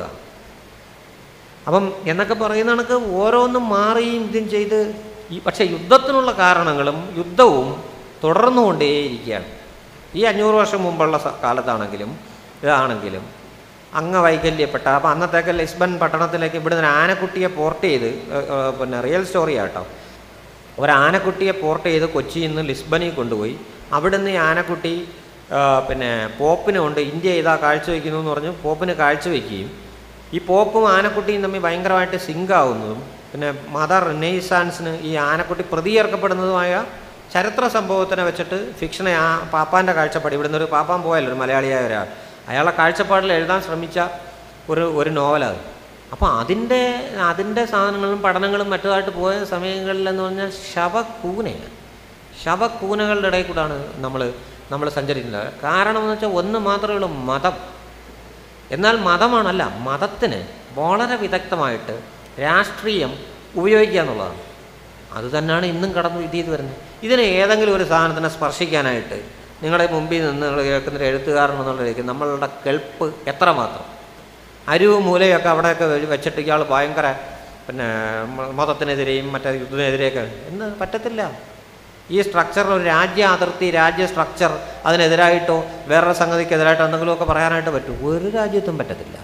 അപ്പം എന്നൊക്കെ പറയുന്ന കണക്ക് ഓരോന്നും മാറിയും ഇതും ചെയ്ത് ഈ പക്ഷേ യുദ്ധത്തിനുള്ള കാരണങ്ങളും യുദ്ധവും തുടർന്നുകൊണ്ടേയിരിക്കുകയാണ് ഈ അഞ്ഞൂറ് വർഷം മുമ്പുള്ള സ- കാലത്താണെങ്കിലും ഇതാണെങ്കിലും അംഗവൈകല്യപ്പെട്ട അപ്പം അന്നത്തേക്ക് ലിസ്ബൺ പട്ടണത്തിലേക്ക് ഇവിടുന്ന് ഒരു ആനക്കുട്ടിയെ പോർട്ട് ചെയ്ത് ഏഹ്, ഏഹ്, പിന്നെ റിയൽ സ്റ്റോറി ആട്ടോ ഒരു ആനക്കുട്ടിയെ പോർട്ട് ചെയ്ത് കൊച്ചിയിൽ നിന്ന് ലിസ്ബണിൽ കൊണ്ടുപോയി അവിടുന്ന് ഈ ആനക്കുട്ടി ആ, പിന്നെ പോപ്പിനെ കൊണ്ട് ഇന്ത്യ ഇതാ കാഴ്ചവെക്കുന്നു എന്ന് പറഞ്ഞ് പോപ്പിന് കാഴ്ചവെക്കുകയും ഈ പോപ്പും ആനക്കുട്ടിയും തമ്മിൽ ഭയങ്കരമായിട്ട് സിങ്ക് ആവുന്നതും പിന്നെ മദർ റിനൈസാൻസിന് ഈ ആനക്കുട്ടി പ്രതിയേർക്കപ്പെടുന്നതുമായ ചരിത്ര സംഭവത്തിനെ വെച്ചിട്ട് ഫിക്ഷനെ ആ പാപ്പാൻ്റെ കാഴ്ചപ്പാട് ഇവിടുന്ന് ഒരു പാപ്പാൻ പോയല്ലോ ഒരു മലയാളിയായ ഒരാൾ അയാളെ കാഴ്ചപ്പാടിൽ എഴുതാൻ ശ്രമിച്ച ഒരു ഒരു നോവലത് അപ്പോൾ അതിൻ്റെ അതിൻ്റെ സാധനങ്ങളും പഠനങ്ങളും മറ്റതായിട്ട് പോയ സമയങ്ങളിലെന്ന് പറഞ്ഞാൽ ശവക്കൂനയാണ് ശവക്കൂനകളുടെ ഇടയിൽ കൂടാണ് നമ്മൾ നമ്മൾ സഞ്ചരിക്കുന്നത് കാരണം എന്ന് വെച്ചാൽ ഒന്ന് മാത്രമേ ഉള്ളൂ മതം എന്നാൽ മതമാണല്ല മതത്തിന് വളരെ വിദഗ്ധമായിട്ട് രാഷ്ട്രീയം ഉപയോഗിക്കുക എന്നുള്ളതാണ് അത് തന്നെയാണ് ഇന്നും കടന്നു ഇത് ചെയ്ത് വരുന്നത് ഇതിനെ ഏതെങ്കിലും ഒരു സാധനത്തിനെ സ്പർശിക്കാനായിട്ട് നിങ്ങളുടെ മുമ്പിൽ നിന്ന് നിങ്ങൾ കേൾക്കുന്ന ഒരു എഴുത്തുകാരൻ എന്നുള്ളതിലേക്ക് നമ്മളുടെ കെൽപ്പ് എത്രമാത്രം അരിവും മൂലയൊക്കെ അവിടെയൊക്കെ വെ- വെച്ചിട്ട് ഇയാൾ ഭയങ്കര പിന്നെ മ- മതത്തിനെതിരെയും മറ്റേ യുദ്ധത്തിനെതിരെയൊക്കെ എന്ന് പറ്റത്തില്ല ഈ സ്ട്രക്ചർ ഒരു രാജ്യ അതിർത്തി രാജ്യ സ്ട്രക്ചർ അതിനെതിരായിട്ടോ വേറൊരു സംഗതിക്കെതിരായിട്ടോ എന്തെങ്കിലുമൊക്കെ പറയാനായിട്ട് പറ്റും ഒരു രാജ്യത്തും പറ്റത്തില്ല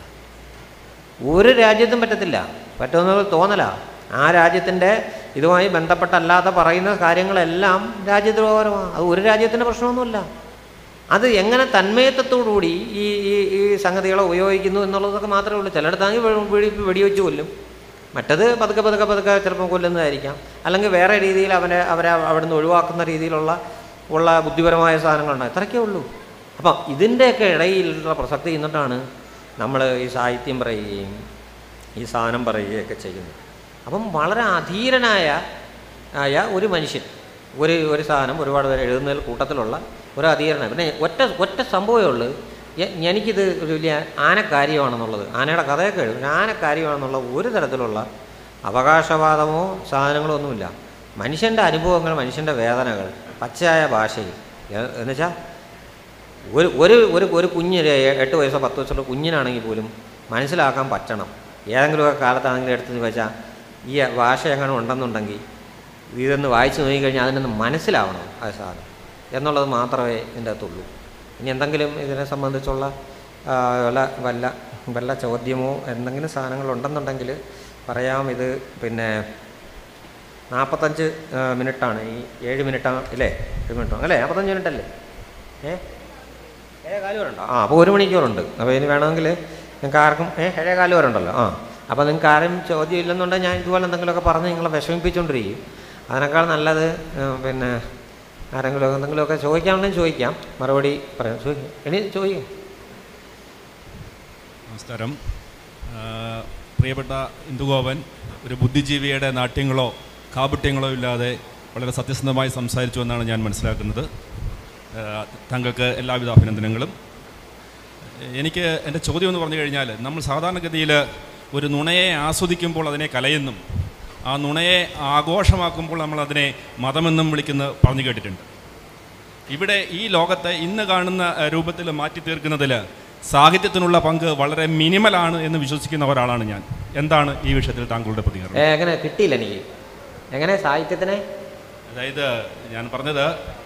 ഒരു രാജ്യത്തും പറ്റത്തില്ല പറ്റുമെന്നത് തോന്നല ആ രാജ്യത്തിൻ്റെ ഇതുമായി ബന്ധപ്പെട്ടല്ലാതെ പറയുന്ന കാര്യങ്ങളെല്ലാം രാജ്യദ്രോഹപരമാണ് അത് ഒരു രാജ്യത്തിൻ്റെ പ്രശ്നമൊന്നുമില്ല അത് എങ്ങനെ തന്മയത്വത്തോടുകൂടി ഈ ഈ ഈ സംഗതികളെ ഉപയോഗിക്കുന്നു എന്നുള്ളതൊക്കെ മാത്രമേ ഉള്ളൂ ചിലയിടത്താണെങ്കിൽ വെടി വെടിവെച്ച് കൊല്ലും മറ്റത് പതുക്കെ പതുക്കെ പതുക്കെ ചിലപ്പോൾ കൊല്ലുന്നതായിരിക്കാം അല്ലെങ്കിൽ വേറെ രീതിയിൽ അവനെ അവരെ അവിടുന്ന് ഒഴിവാക്കുന്ന രീതിയിലുള്ള ഉള്ള ബുദ്ധിപരമായ സാധനങ്ങളുണ്ടാകും ഇത്രയൊക്കെ ഉള്ളൂ അപ്പം ഇതിൻ്റെയൊക്കെ ഇടയിലുള്ള പ്രസക്തി എന്നിട്ടാണ് നമ്മൾ ഈ സാഹിത്യം പറയുകയും ഈ സാധനം പറയുകയൊക്കെ ചെയ്യുന്നത് അപ്പം വളരെ അധീരനായ ആയ ഒരു മനുഷ്യൻ ഒരു ഒരു സാധനം ഒരുപാട് പേര് എഴുതുന്നതിൽ കൂട്ടത്തിലുള്ള ഒരു അധീരനാണ് പിന്നെ ഒറ്റ ഒറ്റ സംഭവമേ ഉള്ളൂ എ- എനിക്കിത് ഒരു വലിയ ആനക്കാര്യമാണെന്നുള്ളത് ആനയുടെ കഥയൊക്കെ എഴുതും ഒരു ആനക്കാര്യമാണെന്നുള്ള ഒരു തരത്തിലുള്ള അവകാശവാദമോ സാധനങ്ങളോ ഒന്നുമില്ല മനുഷ്യൻ്റെ അനുഭവങ്ങൾ മനുഷ്യൻ്റെ വേദനകൾ പച്ചയായ ഭാഷയിൽ എ- എന്നുവെച്ചാൽ ഒരു ഒരു ഒരു ഒരു കുഞ്ഞിന് എട്ട് വയസ്സോ പത്ത് വയസ്സുള്ള കുഞ്ഞിനാണെങ്കിൽ പോലും മനസ്സിലാക്കാൻ പറ്റണം ഏതെങ്കിലുമൊക്കെ കാലത്താണെങ്കിലും എടുത്ത് വെച്ചാൽ ഈ ഭാഷ എങ്ങനെ ഉണ്ടെന്നുണ്ടെങ്കിൽ ഇതൊന്ന് വായിച്ച് നോക്കിക്കഴിഞ്ഞാൽ അതിനൊന്ന് മനസ്സിലാവണം ആ സാധനം എന്നുള്ളത് മാത്രമേ ഇതിൻ്റെ അകത്തുള്ളൂ ഇനി എന്തെങ്കിലും ഇതിനെ സംബന്ധിച്ചുള്ള ആ, വല്ല വല്ല വല്ല ചോദ്യമോ എന്തെങ്കിലും സാധനങ്ങളുണ്ടെന്നുണ്ടെങ്കിൽ പറയാം ഇത് പിന്നെ നാൽപ്പത്തഞ്ച് മിനിറ്റാണ് ഈ ഏഴ് മിനിറ്റാണ് ഇല്ലേ ഏഴ് മിനിറ്റ് അല്ലേ നാൽപ്പത്തഞ്ച് മിനിറ്റ് അല്ലേ ഏ ഏഴേകാല് വരെ ഉണ്ടോ ആ അപ്പോൾ ഒരു മണിക്കൂറുണ്ട് അപ്പോൾ ഇനി വേണമെങ്കിൽ നിങ്ങൾക്ക് ആർക്കും ഏ ഏഴേകാല് വരെ ഉണ്ടല്ലോ ആ അപ്പോൾ നിങ്ങൾക്ക് ആരും ചോദ്യം ഇല്ലെന്നുണ്ടെങ്കിൽ ഞാൻ ഇതുപോലെ എന്തെങ്കിലുമൊക്കെ പറഞ്ഞ് നിങ്ങളെ വിഷമിപ്പിച്ചുകൊണ്ടിരിക്കും അതിനേക്കാൾ നല്ലത് ഏ, പിന്നെ ആരെങ്കിലും എന്തെങ്കിലുമൊക്കെ ചോദിക്കാനുണ്ടെങ്കിൽ ചോദിക്കാം മറുപടി പറയാം ചോദിക്കാം ഇനി ചോദിക്കും നമസ്കാരം ആ, പ്രിയപ്പെട്ട ഇന്ദുഗോപൻ ഒരു ബുദ്ധിജീവിയുടെ നാട്യങ്ങളോ കാപട്യങ്ങളോ ഇല്ലാതെ വളരെ സത്യസന്ധമായി സംസാരിച്ചു എന്നാണ് ഞാൻ മനസ്സിലാക്കുന്നത് ആ, താങ്കൾക്ക് എല്ലാവിധ അഭിനന്ദനങ്ങളും എനിക്ക് എൻ്റെ ചോദ്യം എന്ന് പറഞ്ഞു കഴിഞ്ഞാൽ നമ്മൾ സാധാരണഗതിയിൽ ഒരു നുണയെ ആസ്വദിക്കുമ്പോൾ അതിനെ കലയെന്നും ആ നുണയെ ആഘോഷമാക്കുമ്പോൾ നമ്മൾ അതിനെ മതമെന്നും വിളിക്കുന്ന പറഞ്ഞു കേട്ടിട്ടുണ്ട് ഇവിടെ ഈ ലോകത്തെ ഇന്ന് കാണുന്ന രൂപത്തിൽ മാറ്റി തീർക്കുന്നതിൽ സാഹിത്യത്തിനുള്ള പങ്ക് വളരെ മിനിമലാണ് എന്ന് വിശ്വസിക്കുന്ന ഒരാളാണ് ഞാൻ എന്താണ് ഈ വിഷയത്തിൽ താങ്കളുടെ പ്രതികരണം ഏ, എങ്ങനെ കിട്ടിയില്ല എനിക്ക് എങ്ങനെ സാഹിത്യത്തിനെ അതായത് ഞാൻ പറഞ്ഞത്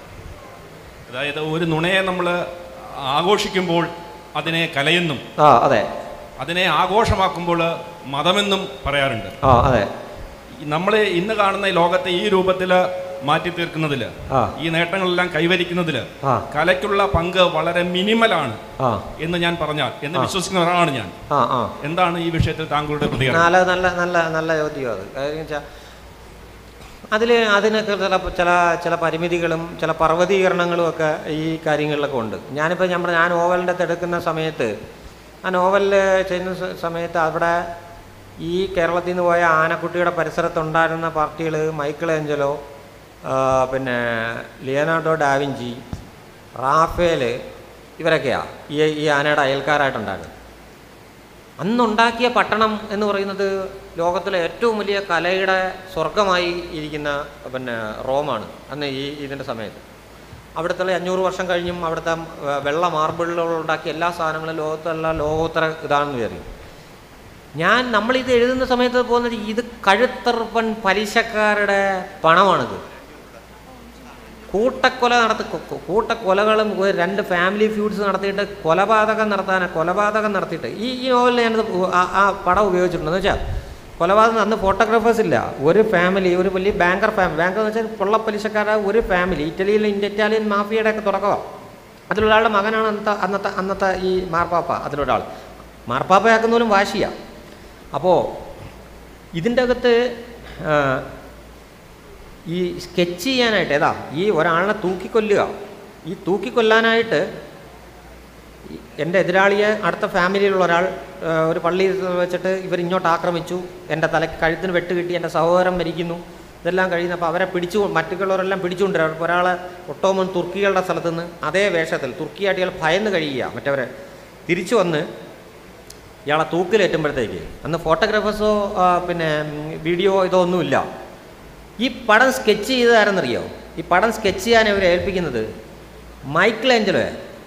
അതായത് ഒരു നുണയെ നമ്മൾ ആഘോഷിക്കുമ്പോൾ അതിനെ കലയെന്നും ആ അതെ അതിനെ ആഘോഷമാക്കുമ്പോൾ മതമെന്നും പറയാറുണ്ട് ആ അതെ നമ്മൾ ഇന്ന് കാണുന്ന ഈ ലോകത്തെ ഈ രൂപത്തിൽ മാറ്റി തീർക്കുന്നതിൽ ആ ഈ നേട്ടങ്ങളെല്ലാം കൈവരിക്കുന്നതിൽ ആ കലയ്ക്കുള്ള പങ്ക് വളരെ മിനിമലാണ് ആ എന്ന് ഞാൻ പറഞ്ഞാൽ എന്ന് വിശ്വസിക്കുന്ന ഒരാളാണ് ഞാൻ ആ ആ എന്താണ് ഈ വിഷയത്തിൽ താങ്കളുടെ പ്രതികരണം നല്ല നല്ല നല്ല നല്ല ചോദ്യം അത് കാര്യം വെച്ചാൽ അതിൽ അതിനൊക്കെ ചില ചില ചില പരിമിതികളും ചില പർവ്വതീകരണങ്ങളും ഒക്കെ ഈ കാര്യങ്ങളിലൊക്കെ ഉണ്ട് ഞാനിപ്പോൾ ഞാൻ പറഞ്ഞ ആ നോവലിൻ്റെ അടുത്ത് എടുക്കുന്ന സമയത്ത് ആ നോവലിൽ ചെയ്യുന്ന സ- സമയത്ത് അവിടെ ഈ കേരളത്തിൽ നിന്ന് പോയ ആനക്കുട്ടിയുടെ പരിസരത്തുണ്ടായിരുന്ന പാർട്ടികൾ മൈക്കിൾ ഏഞ്ചലോ ആ, പിന്നെ ലിയനാർഡോ ഡാവിഞ്ചി റാഫേൽ ഇവരൊക്കെയാണ് ഈ ഈ ആനയുടെ അയൽക്കാരായിട്ടുണ്ടായിരുന്നത് അന്നുണ്ടാക്കിയ പട്ടണം എന്ന് പറയുന്നത് ലോകത്തിലെ ഏറ്റവും വലിയ കലയുടെ സ്വർഗമായി ഇരിക്കുന്ന പിന്നെ റോമാണ് അന്ന് ഈ ഇതിൻ്റെ സമയത്ത് അവിടുത്തെ അഞ്ഞൂറ് വർഷം കഴിഞ്ഞും അവിടുത്തെ ഏർ, വെള്ള മാർബിളുകൾ ഉണ്ടാക്കിയ എല്ലാ സാധനങ്ങളും ലോകത്തെല്ലാം ലോകോത്തര ഇതാണെന്ന് വിചാരിക്കും ഞാൻ നമ്മളിത് എഴുതുന്ന സമയത്ത് പോകുന്നത് ഇത് കഴുത്തറുപ്പൻ പലിശക്കാരുടെ പണമാണിത് കൂട്ടക്കൊല നടത്തി കൊ- കൊ- കൂട്ടക്കൊലകളും ഒരു രണ്ട് ഫാമിലി ഫ്യൂഡ്സ് നടത്തിയിട്ട് കൊലപാതകം നടത്താൻ കൊലപാതകം നടത്തിയിട്ട് ഈ ഈ നോവലിൽ ഞാനത് ഉ- ആ- ആ പടം ഉപയോഗിച്ചിട്ടുണ്ടെന്ന് വെച്ചാൽ കൊലപാതകം അന്ന് ഫോട്ടോഗ്രാഫേഴ്സ് ഇല്ല ഒരു ഫാമിലി ഒരു വലിയ ബാങ്കർ ഫാമിലി ബാങ്കർ എന്ന് വെച്ചാൽ കൊള്ളപ്പലിശക്കാരുടെ ഒരു ഫാമിലി ഇറ്റലിയിലെ ഇന്ത്യ ഇറ്റാലിയൻ മാഫിയയുടെ ഒക്കെ തുടക്കമാണ് അതിലൊരാളുടെ മകനാണ് അന്നത്തെ അന്നത്തെ അന്നത്തെ ഈ മാർപ്പാപ്പ അതിലൊരാൾ മാർപ്പാപ്പയാക്കുന്നവരും വാശിയാണ് അപ്പോൾ ഇതിൻ്റെ അകത്ത് ആ, ഈ സ്കെച്ച് ചെയ്യാനായിട്ട് ഏതാ ഈ ഒരാളിനെ തൂക്കിക്കൊല്ലുക ഈ തൂക്കിക്കൊല്ലാനായിട്ട് ഈ എൻ്റെ എതിരാളിയെ അടുത്ത ഫാമിലിയിലുള്ള ഒരാൾ ആ, ഒരു പള്ളിയിൽ വെച്ചിട്ട് ഇവർ ഇങ്ങോട്ട് ആക്രമിച്ചു എൻ്റെ തലയ്ക്ക് കഴുത്തിന് വെട്ട് കിട്ടി എൻ്റെ സഹോദരൻ മരിക്കുന്നു ഇതെല്ലാം കഴിയുന്നപ്പോൾ അവരെ പിടിച്ചു മറ്റുള്ളവരെല്ലാം പിടിച്ചുകൊണ്ടിരും അവർക്ക് ഒരാളെ ഒട്ടോമൻ തുർക്കികളുടെ സ്ഥലത്ത് നിന്ന് അതേ വേഷത്തിൽ തുർക്കിയായിട്ട് ഇയാൾ ഭയന്ന് കഴിയുക മറ്റവരെ തിരിച്ചു വന്ന് ഇയാളെ തൂക്കിലേറ്റുമ്പോഴത്തേക്ക് അന്ന് ഫോട്ടോഗ്രാഫേഴ്സോ ആ, പിന്നെ ഉം, വീഡിയോ ഇതോ ഒന്നുമില്ല ഈ പടം സ്കെച്ച് ചെയ്തതാരെന്നറിയോ ഈ പടം സ്കെച്ച് ചെയ്യാൻ ഇവരെ ഏൽപ്പിക്കുന്നത് മൈക്കിൾ ഏഞ്ചലോയെ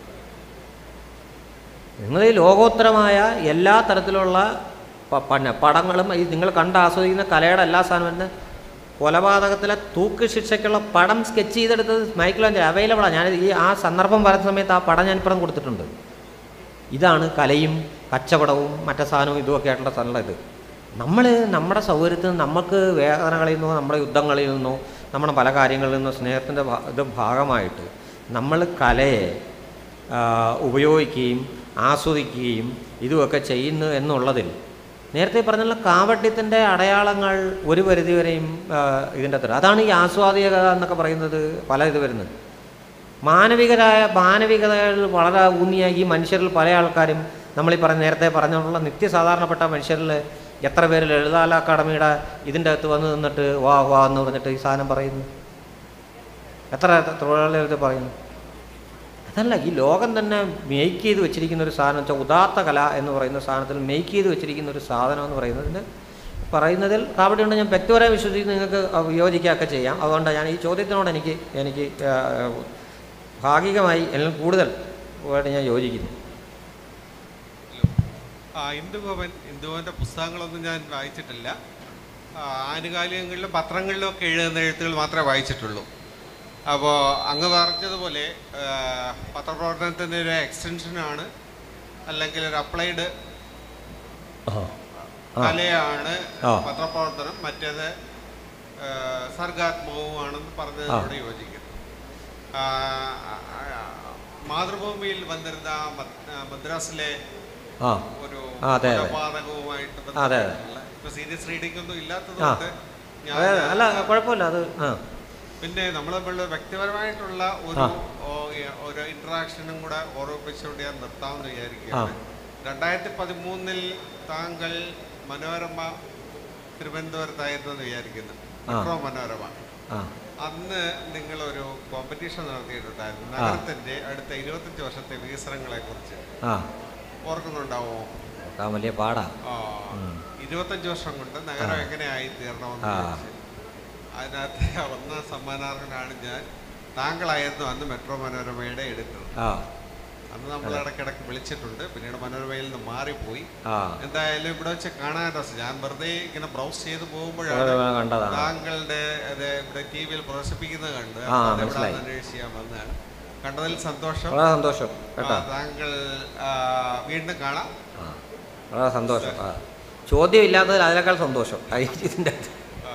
നിങ്ങൾ ഈ ലോകോത്തരമായ എല്ലാ തരത്തിലുള്ള പ- പിന്നെ പടങ്ങളും ഈ നിങ്ങൾ കണ്ട് ആസ്വദിക്കുന്ന കലയുടെ എല്ലാ സാധനവും വരുന്ന കൊലപാതകത്തിലെ തൂക്ക് ശിക്ഷയ്ക്കുള്ള പടം സ്കെച്ച് ചെയ്തെടുത്തത് മൈക്കിൾ ഏഞ്ചലോ അവൈലബിളാണ് ഞാൻ ഈ ആ സന്ദർഭം വരുന്ന സമയത്ത് ആ പടം ഞാൻ ഇപ്പുറം കൊടുത്തിട്ടുണ്ട് ഇതാണ് കലയും കച്ചവടവും മറ്റേ സാധനവും ഇതുമൊക്കെ ആയിട്ടുള്ള സ്ഥലം ഇത് നമ്മൾ നമ്മുടെ സൗകര്യത്തിൽ നിന്ന് നമുക്ക് വേദനകളിൽ നിന്നോ നമ്മുടെ യുദ്ധങ്ങളിൽ നിന്നോ നമ്മുടെ പല കാര്യങ്ങളിൽ നിന്നോ സ്നേഹത്തിൻ്റെ ഭാ- ഇത് ഭാഗമായിട്ട് നമ്മൾ കലയെ ആ, ഉപയോഗിക്കുകയും ആസ്വദിക്കുകയും ഇതുമൊക്കെ ചെയ്യുന്നു എന്നുള്ളതിൽ നേരത്തെ പറഞ്ഞുള്ള കാവട്യത്തിൻ്റെ അടയാളങ്ങൾ ഒരു പരിധിവരെയും ആ, ഇതിൻ്റെ അത്ര അതാണ് ഈ ആസ്വാദികത എന്നൊക്കെ പറയുന്നത് പല ഇത് വരുന്നത് മാനവികരായ മാനവികതകൾ വളരെ ഊന്നിയ ഈ മനുഷ്യരിൽ പല ആൾക്കാരും നമ്മളീ പറഞ്ഞ നേരത്തെ പറഞ്ഞുള്ള നിത്യസാധാരണപ്പെട്ട മനുഷ്യരിൽ എത്ര പേര് ലളിതാല അക്കാഡമിയുടെ ഇതിൻ്റെ അകത്ത് വന്ന് നിന്നിട്ട് വാ വാ എന്ന് പറഞ്ഞിട്ട് ഈ സാധനം പറയുന്നു എത്ര തൊഴിലാളികൾ പറയുന്നു അതല്ല ഈ ലോകം തന്നെ മേക്ക് ചെയ്ത് വെച്ചിരിക്കുന്ന ഒരു സാധനം വെച്ചാൽ ഉദാത്ത കല എന്ന് പറയുന്ന സാധനത്തിൽ മേക്ക് ചെയ്ത് വെച്ചിരിക്കുന്ന ഒരു സാധനം എന്ന് പറയുന്നതിന് പറയുന്നതിൽ കാവടിയുണ്ട് ഞാൻ വ്യക്തിപരമായി വിശ്വസിച്ച് നിങ്ങൾക്ക് വിയോജിക്കുകയൊക്കെ ചെയ്യാം അതുകൊണ്ട് ഞാൻ ഈ ചോദ്യത്തിനോട് എനിക്ക് എനിക്ക് ആ, ഭാഗികമായി എല്ലാം കൂടുതൽ ആയിട്ട് ഞാൻ യോജിക്കുന്നു ആ ഇന്ദുഗോപൻ ഇന്ദുഗോപൻ്റെ പുസ്തകങ്ങളൊന്നും ഞാൻ വായിച്ചിട്ടില്ല ആ, ആനുകാലികങ്ങളിലും പത്രങ്ങളിലും ഒക്കെ എഴുതുന്ന എഴുത്തുകൾ മാത്രമേ വായിച്ചിട്ടുള്ളൂ അപ്പോൾ അങ്ങ് പറഞ്ഞതുപോലെ ആ, പത്രപ്രവർത്തനത്തിൻ്റെ ഒരു എക്സ്റ്റൻഷനാണ് അല്ലെങ്കിൽ ഒരു അപ്ലൈഡ് ആ കലയാണ് ആ. പത്രപ്രവർത്തനം മറ്റേത് ആ, സർഗാത്മകവുമാണെന്ന് പറഞ്ഞതിനോട് യോജിക്കുന്നു ആ, ആ, മാതൃഭൂമിയിൽ വന്നിരുന്ന ആ മദ്- ആ മദ്രാസിലെ ആ ഒരു ആ, അതെ, അതെ. കൊലപാതകവുമായിട്ട് അതെ, അതെ. ബന്ധപ്പെട്ടിട്ടുള്ള ഇപ്പൊ സീരിയസ് റീഡിംഗ് ഒന്നും ആ. ഇല്ലാത്തതുകൊണ്ട് ഞാൻ അതെ അല്ല കുഴപ്പമില്ല അത് ആ പിന്നെ നമ്മൾ തമ്മിലുള്ള വ്യക്തിപരമായിട്ടുള്ള ഒരു ആ. ഓ- ഏ- ഒരു ഇന്ററാക്ഷനും കൂടെ ഓർമ്മിപ്പിച്ചുകൊണ്ട് ഞാൻ നിർത്താമെന്ന് വിചാരിക്കുകയാണ് രണ്ടായിരത്തി പതിമൂന്നിൽ താങ്കൾ മനോരമ തിരുവനന്തപുരത്തായിരുന്നു എന്ന് വിചാരിക്കുന്നു ആ. മെട്രോ മനോരമ ആ അന്ന് നിങ്ങളൊരു കോമ്പറ്റീഷൻ നടത്തിയിട്ടുണ്ടായിരുന്നു ആ. നഗരത്തിന്റെ അടുത്ത ഇരുപത്തഞ്ച് വർഷത്തെ വികസനങ്ങളെ കുറിച്ച് ആ ഓർക്കുന്നുണ്ടാവോ ആ വലിയ പാടാ ആ, ഉം. ഇരുപത്തഞ്ച് വർഷം കൊണ്ട് നഗരം ആ. എങ്ങനെയായി തീരണമെന്ന് ആ. ചോദിച്ച്. അതിനകത്ത് ഒന്നാം സമ്മാനാർഹനാണ് ഞാൻ താങ്കളായിരുന്നു അന്ന് മെട്രോ മനോരമയുടെ എഡിറ്റർ ആ അന്ന് നമ്മൾ ഇടയ്ക്കിടയ്ക്ക് വിളിച്ചിട്ടുണ്ട് പിന്നീട് മനോരമയിൽ നിന്ന് മാറിപ്പോയി ആ എന്തായാലും ഇവിടെ വെച്ച് കാണാൻ രസം ഞാൻ വെറുതെ ഇങ്ങനെ ബ്രൗസ് ചെയ്ത് പോകുമ്പോഴാണ് മനോരമ കണ്ടതാണ് താങ്കളുടെ അത് ഇവിടെ ടി വിയിൽ പ്രദർശിപ്പിക്കുന്നത് കണ്ട് ആ, അപ്പോൾ അതെവിടാന്ന് മനസ്സിലായി. അന്വേഷിച്ച് ചെയ്യാൻ വന്നതാണ് കണ്ടതിൽ സന്തോഷം വളരെ സന്തോഷം ആ, കേട്ടോ താങ്കൾ ആ, വീണ്ടും കാണാം ആ വളരെ സന്തോഷം ആ ചോദ്യം ഇല്ലാത്തതിൽ അതിനേക്കാൾ സന്തോഷം ആ, ഇതിൻ്റെ അകത്ത് ആ,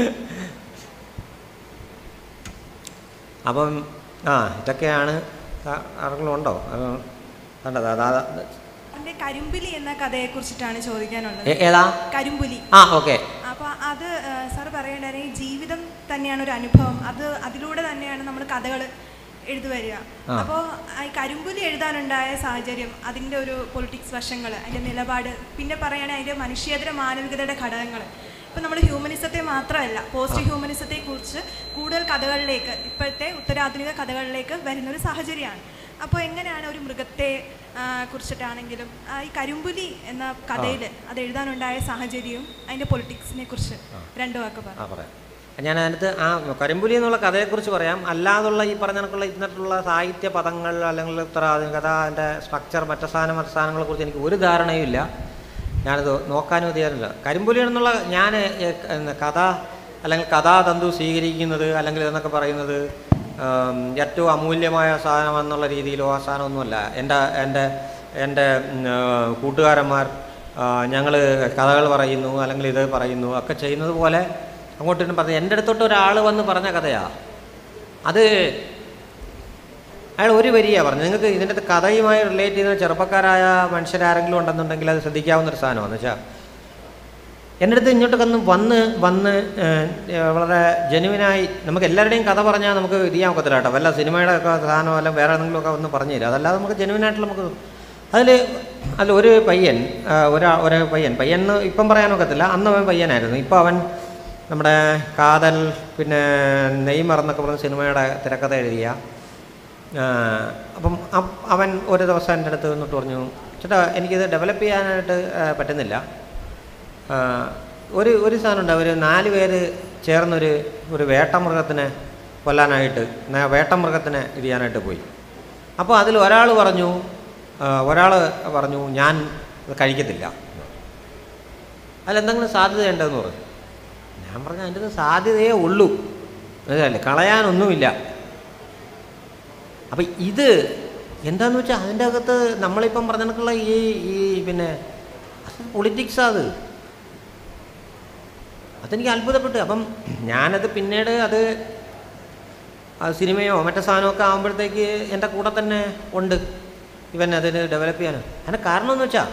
അപ്പം ആ ഇതൊക്കെയാണ് ആ- ആരെങ്കിലും ഉണ്ടോ അത് കണ്ടത് അതാ അതിന്റെ കരിമ്പുലി എന്ന കഥയെ കുറിച്ചിട്ടാണ് ചോദിക്കാനുള്ളത് ഏ- ഏതാ കരിമ്പുലി ആ ഓക്കെ അപ്പൊ അത് സാർ പറയേണ്ടത് ഈ ജീവിതം തന്നെയാണ് ഒരു അനുഭവം അത് അതിലൂടെ തന്നെയാണ് നമ്മൾ കഥകൾ എഴുതി വരിക ആ. അപ്പോൾ ഈ കരിമ്പുലി എഴുതാനുണ്ടായ സാഹചര്യം അതിൻ്റെ ഒരു പൊളിറ്റിക്സ് വശങ്ങൾ അതിൻ്റെ നിലപാട് പിന്നെ പറയുകയാണെങ്കിൽ അതിൻ്റെ മനുഷ്യേതര മാനവികതയുടെ ഘടകങ്ങൾ ഇപ്പം നമ്മൾ ഹ്യൂമനിസത്തെ മാത്രമല്ല പോസ്റ്റ് ഹ്യൂമനിസത്തെ കുറിച്ച് കൂടുതൽ കഥകളിലേക്ക് ഇപ്പോഴത്തെ ഉത്തരാധുനിക കഥകളിലേക്ക് വരുന്നൊരു സാഹചര്യമാണ് അപ്പോൾ എങ്ങനെയാണ് ഒരു മൃഗത്തെ ആ, കുറിച്ചിട്ടാണെങ്കിലും ആ, ഈ കരിമ്പുലി എന്ന കഥയിൽ അത് എഴുതാനുണ്ടായ സാഹചര്യവും അതിൻ്റെ പൊളിറ്റിക്സിനെ കുറിച്ച് രണ്ടു വാക്ക് ആ പറഞ്ഞു പറയാം ഞാൻ അതിനകത്ത് ആ കരിമ്പുലി എന്നുള്ള കഥയെക്കുറിച്ച് പറയാം അല്ലാതുള്ള ഈ പറഞ്ഞ കണക്കുള്ള ഇന്നിട്ടുള്ള സാഹിത്യ പദങ്ങൾ അല്ലെങ്കിൽ ഉത്തരാധുനികത അതിൻ്റെ സ്ട്രക്ചർ മറ്റു സാധനം മറ്റു സാധനങ്ങളെ കുറിച്ച് എനിക്ക് ഒരു ധാരണയും ഇല്ല ഞാനത് നോക്കാനും തീരുന്നില്ല കരിമ്പുലി എന്നുള്ള ഞാൻ ഏ, എന്ന് കഥ അല്ലെങ്കിൽ കഥാതന്തു സ്വീകരിക്കുന്നത് അല്ലെങ്കിൽ എന്നൊക്കെ പറയുന്നത് ഉം, ഏറ്റവും അമൂല്യമായ സാധനം എന്നുള്ള രീതിയിലോ ആ സാധനമൊന്നുമല്ല എൻ്റെ എൻ്റെ എൻ്റെ ഉം, ആ, കൂട്ടുകാരന്മാർ ഞങ്ങൾ കഥകൾ പറയുന്നു അല്ലെങ്കിൽ ഇത് പറയുന്നു ഒക്കെ ചെയ്യുന്നത് പോലെ അങ്ങോട്ടും പറഞ്ഞു എൻ്റെ അടുത്തോട്ട് ഒരാൾ വന്ന് പറഞ്ഞ കഥയാ അത് അയാൾ ഒരു വരിയാണ് പറഞ്ഞു നിങ്ങൾക്ക് ഇതിൻ്റെ അകത്ത് കഥയുമായി റിലേറ്റ് ചെയ്യുന്ന ചെറുപ്പക്കാരായ മനുഷ്യരാരെങ്കിലും ഉണ്ടെന്നുണ്ടെങ്കിൽ അത് ശ്രദ്ധിക്കാവുന്ന ഒരു സാധനമാണ് വെച്ചാൽ എൻ്റെ അടുത്ത് ഇങ്ങോട്ട് വന്ന് വന്ന് വന്ന് ഏഹ്, ഏഹ്, വളരെ ജെനുവിനായി നമുക്ക് എല്ലാവരുടെയും കഥ പറഞ്ഞാൽ നമുക്ക് ഇത് ചെയ്യാൻ ഒക്കത്തില്ല കേട്ടോ വല്ല സിനിമയുടെ ഒക്കെ സാധനമോ അല്ലെങ്കിൽ വേറെ എന്തെങ്കിലും ഒക്കെ ഒന്ന് പറഞ്ഞു തരും അതല്ലാതെ നമുക്ക് ജെനുവിനായിട്ട് നമുക്ക് അതിൽ അതിൽ ഒരു പയ്യൻ ആ, ഒരാ ഒരു പയ്യൻ പയ്യൻ എന്ന് ഇപ്പം പറയാനൊക്കത്തില്ല അന്ന് അവൻ പയ്യനായിരുന്നു ഇപ്പോൾ അവൻ നമ്മുടെ കാതൽ പിന്നെ നെയ്മർ എന്നൊക്കെ പറഞ്ഞ സിനിമയുടെ തിരക്കഥ എഴുതിയ ആ, അപ്പം അ- അവൻ ഒരു ദിവസം എൻ്റെ അടുത്ത് വന്നിട്ട് പറഞ്ഞു ചേട്ടാ എനിക്കിത് ഡെവലപ്പ് ചെയ്യാനായിട്ട് ആ, പറ്റുന്നില്ല ആ, ഒരു ഒരു സാധനമുണ്ട് അവർ നാല് പേര് ചേർന്നൊരു ഒരു വേട്ടമൃഗത്തിനെ കൊല്ലാനായിട്ട് ന- വേട്ടമൃഗത്തിനെ ഇത് ചെയ്യാനായിട്ട് പോയി അപ്പോൾ അതിൽ ഒരാൾ പറഞ്ഞു ഒരാൾ പറഞ്ഞു ഞാൻ ഇത് കഴിക്കത്തില്ല അതിലെന്തെങ്കിലും സാധ്യതയുണ്ടെന്ന് പറഞ്ഞു ഞാൻ പറഞ്ഞു അതിൻ്റെ ഒരു സാധ്യതയേ ഉള്ളൂ മനസ്സിലായില്ലേ കളയാനൊന്നുമില്ല അപ്പം ഇത് എന്താന്ന് വെച്ചാൽ അതിൻ്റെ അകത്ത് നമ്മളിപ്പം പറഞ്ഞ കണക്കുള്ള ഈ ഈ പിന്നെ പൊളിറ്റിക്സാ അത് അതെനിക്ക് അത്ഭുതപ്പെട്ടു അപ്പം ഞാനത് പിന്നീട് അത് ആ സിനിമയോ മറ്റേ സാധനമൊക്കെ ആകുമ്പോഴത്തേക്ക് എൻ്റെ കൂടെ തന്നെ ഉണ്ട് ഇവൻ അതിന് ഡെവലപ്പ് ചെയ്യാൻ അതിന് കാരണം എന്ന് വെച്ചാൽ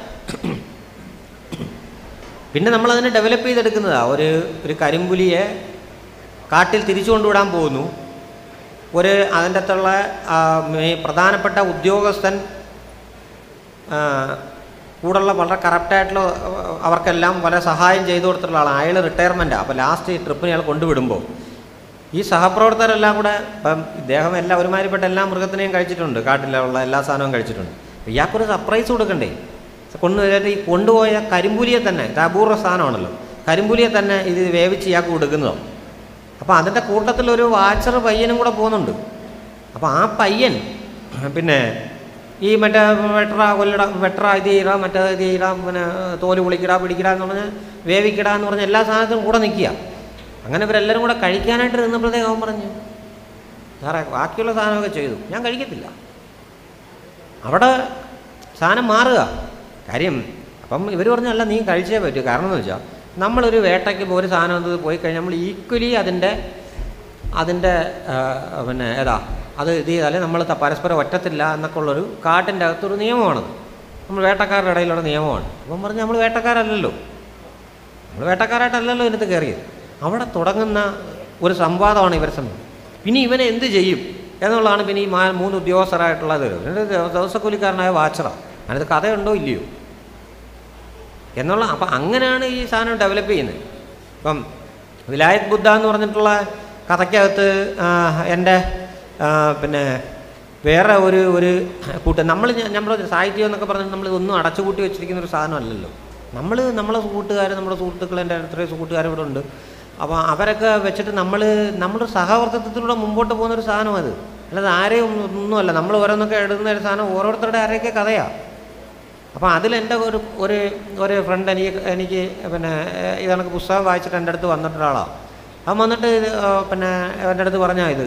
പിന്നെ നമ്മളതിനെ ഡെവലപ്പ് ചെയ്തെടുക്കുന്നതാണ് ഒരു ഒരു കരിമ്പുലിയെ കാട്ടിൽ തിരിച്ചു കൊണ്ടുവിടാൻ പോകുന്നു ഒരു അതിൻ്റെ അകത്തുള്ള ആ, മേ- പ്രധാനപ്പെട്ട ഉദ്യോഗസ്ഥൻ ആ, കൂടുള്ള വളരെ കറക്റ്റായിട്ടുള്ള അവർക്കെല്ലാം വളരെ സഹായം ചെയ്തു കൊടുത്തിട്ടുള്ള ആളാണ് അയാൾ റിട്ടയർമെൻറ്റാണ് അപ്പോൾ ലാസ്റ്റ് ഈ ട്രിപ്പിന് അയാൾ കൊണ്ടുവിടുമ്പോൾ ഈ സഹപ്രവർത്തകരെല്ലാം കൂടെ ഇപ്പം ഇദ്ദേഹം എല്ലാ ഒരുമാതിരിപ്പെട്ട എല്ലാ മൃഗത്തിനെയും കഴിച്ചിട്ടുണ്ട് കാട്ടിലുള്ള എല്ലാ സാധനവും കഴിച്ചിട്ടുണ്ട് അപ്പോൾ ഇയാൾക്കൊരു സർപ്രൈസ് കൊടുക്കണ്ടേ കൊണ്ടുപോയിട്ട് ഈ കൊണ്ടുപോയ കരിമ്പുലിയെ തന്നെ ഇത് അപൂർവ സാധനമാണല്ലോ കരിമ്പുലിയെ തന്നെ ഇത് വേവിച്ച് ഇയാൾക്ക് കൊടുക്കുന്നതോ അപ്പോൾ അതിൻ്റെ കൂട്ടത്തിൽ ഒരു വാച്ചർ പയ്യനും കൂടെ പോകുന്നുണ്ട് അപ്പോൾ ആ പയ്യൻ പിന്നെ ഈ മറ്റേ വെട്ടറ കൊല്ലട വെട്ടറ ഇത് ചെയ്യട മറ്റേ ഇത് ചെയ്യട പിന്നെ തോല് പൊളിക്കട പിടിക്കട എന്ന് പറഞ്ഞ് വേവിക്കട എന്ന് പറഞ്ഞ എല്ലാ സാധനത്തിനും കൂടെ നിൽക്കുക അങ്ങനെ ഇവരെല്ലാവരും കൂടെ കഴിക്കാനായിട്ട് നിന്നപ്പോഴത്തേക്ക് അവൻ പറഞ്ഞു സാറേ ബാക്കിയുള്ള സാധനമൊക്കെ ചെയ്തു ഞാൻ കഴിക്കത്തില്ല അവിടെ സാധനം മാറുക കാര്യം അപ്പം ഇവർ പറഞ്ഞല്ല നീ കഴിച്ചേ പറ്റൂ കാരണം എന്ന് വെച്ചാൽ നമ്മളൊരു വേട്ടയ്ക്ക് ഇപ്പോൾ ഒരു സാധനം എന്നത് പോയി കഴിഞ്ഞാൽ നമ്മൾ ഈക്വലി അതിൻ്റെ അതിൻ്റെ ആ, പിന്നെ ഏതാ അത് ഇത് ചെയ്താലേ നമ്മൾ ത- പരസ്പരം ഒറ്റത്തില്ല എന്നൊക്കെ ഉള്ളൊരു കാട്ടിൻ്റെ അകത്തൊരു നിയമമാണത് നമ്മൾ വേട്ടക്കാരുടെ ഇടയിലുള്ള നിയമമാണ് അപ്പം പറഞ്ഞ് നമ്മൾ വേട്ടക്കാരല്ലല്ലോ നമ്മൾ വേട്ടക്കാരായിട്ടല്ലല്ലോ ഇതിനകത്ത് കയറിയത് അവിടെ തുടങ്ങുന്ന ഒരു സംവാദമാണ് ഇവരെ സംബന്ധിച്ച് പിന്നെ ഇവനെ എന്ത് ചെയ്യും എന്നുള്ളതാണ് പിന്നെ ഈ മാ മൂന്ന് ഉദ്യോഗസ്ഥരായിട്ടുള്ളത് ഇവൻ്റെ ദിവസക്കൂലിക്കാരനായ വാച്ചറാണ് അതിനകത്ത് കഥയുണ്ടോ ഇല്ലയോ എന്നുള്ള അപ്പം അങ്ങനെയാണ് ഈ സാധനം ഡെവലപ്പ് ചെയ്യുന്നത് ഇപ്പം വിലായത് ബുദ്ധ എന്ന് പറഞ്ഞിട്ടുള്ള കഥയ്ക്കകത്ത് ആ, എൻ്റെ ആ, പിന്നെ വേറെ ഒരു ഒരു കൂട്ടം നമ്മൾ നമ്മൾ സാഹിത്യം എന്നൊക്കെ പറഞ്ഞിട്ട് നമ്മൾ ഒന്നും അടച്ചുകൂട്ടി വെച്ചിരിക്കുന്ന ഒരു സാധനമല്ലല്ലോ നമ്മൾ നമ്മളെ കൂട്ടുകാർ നമ്മുടെ സുഹൃത്തുക്കൾ എൻ്റെ എത്രയോ കൂട്ടുകാർ ഇവിടെ ഉണ്ട് അപ്പോൾ അവരൊക്കെ വെച്ചിട്ട് നമ്മൾ നമ്മുടെ സഹവർത്തിത്വത്തിലൂടെ മുമ്പോട്ട് പോകുന്ന ഒരു സാധനം അത് അല്ലാതെ ആരെയും ഒന്നും- ഒന്നുമല്ല നമ്മൾ ഓരോന്നൊക്കെ എഴുതുന്ന ഒരു സാധനം ഓരോരുത്തരുടെ ആരെയൊക്കെ കഥയാണ് അപ്പോൾ അതിൽ എൻ്റെ ഒരു ഒരു ഒരു ഫ്രണ്ട് എനിക്ക് എനിക്ക് പിന്നെ ഏഹ്, ഇത് കണക്ക് പുസ്തകം വായിച്ചിട്ട് എൻ്റെ അടുത്ത് വന്നിട്ട് ഒരാളാണ് അവൻ വന്നിട്ട് ഇത്, ആ, പിന്നെ എൻ്റെ അടുത്ത് പറഞ്ഞാൽ ഇത്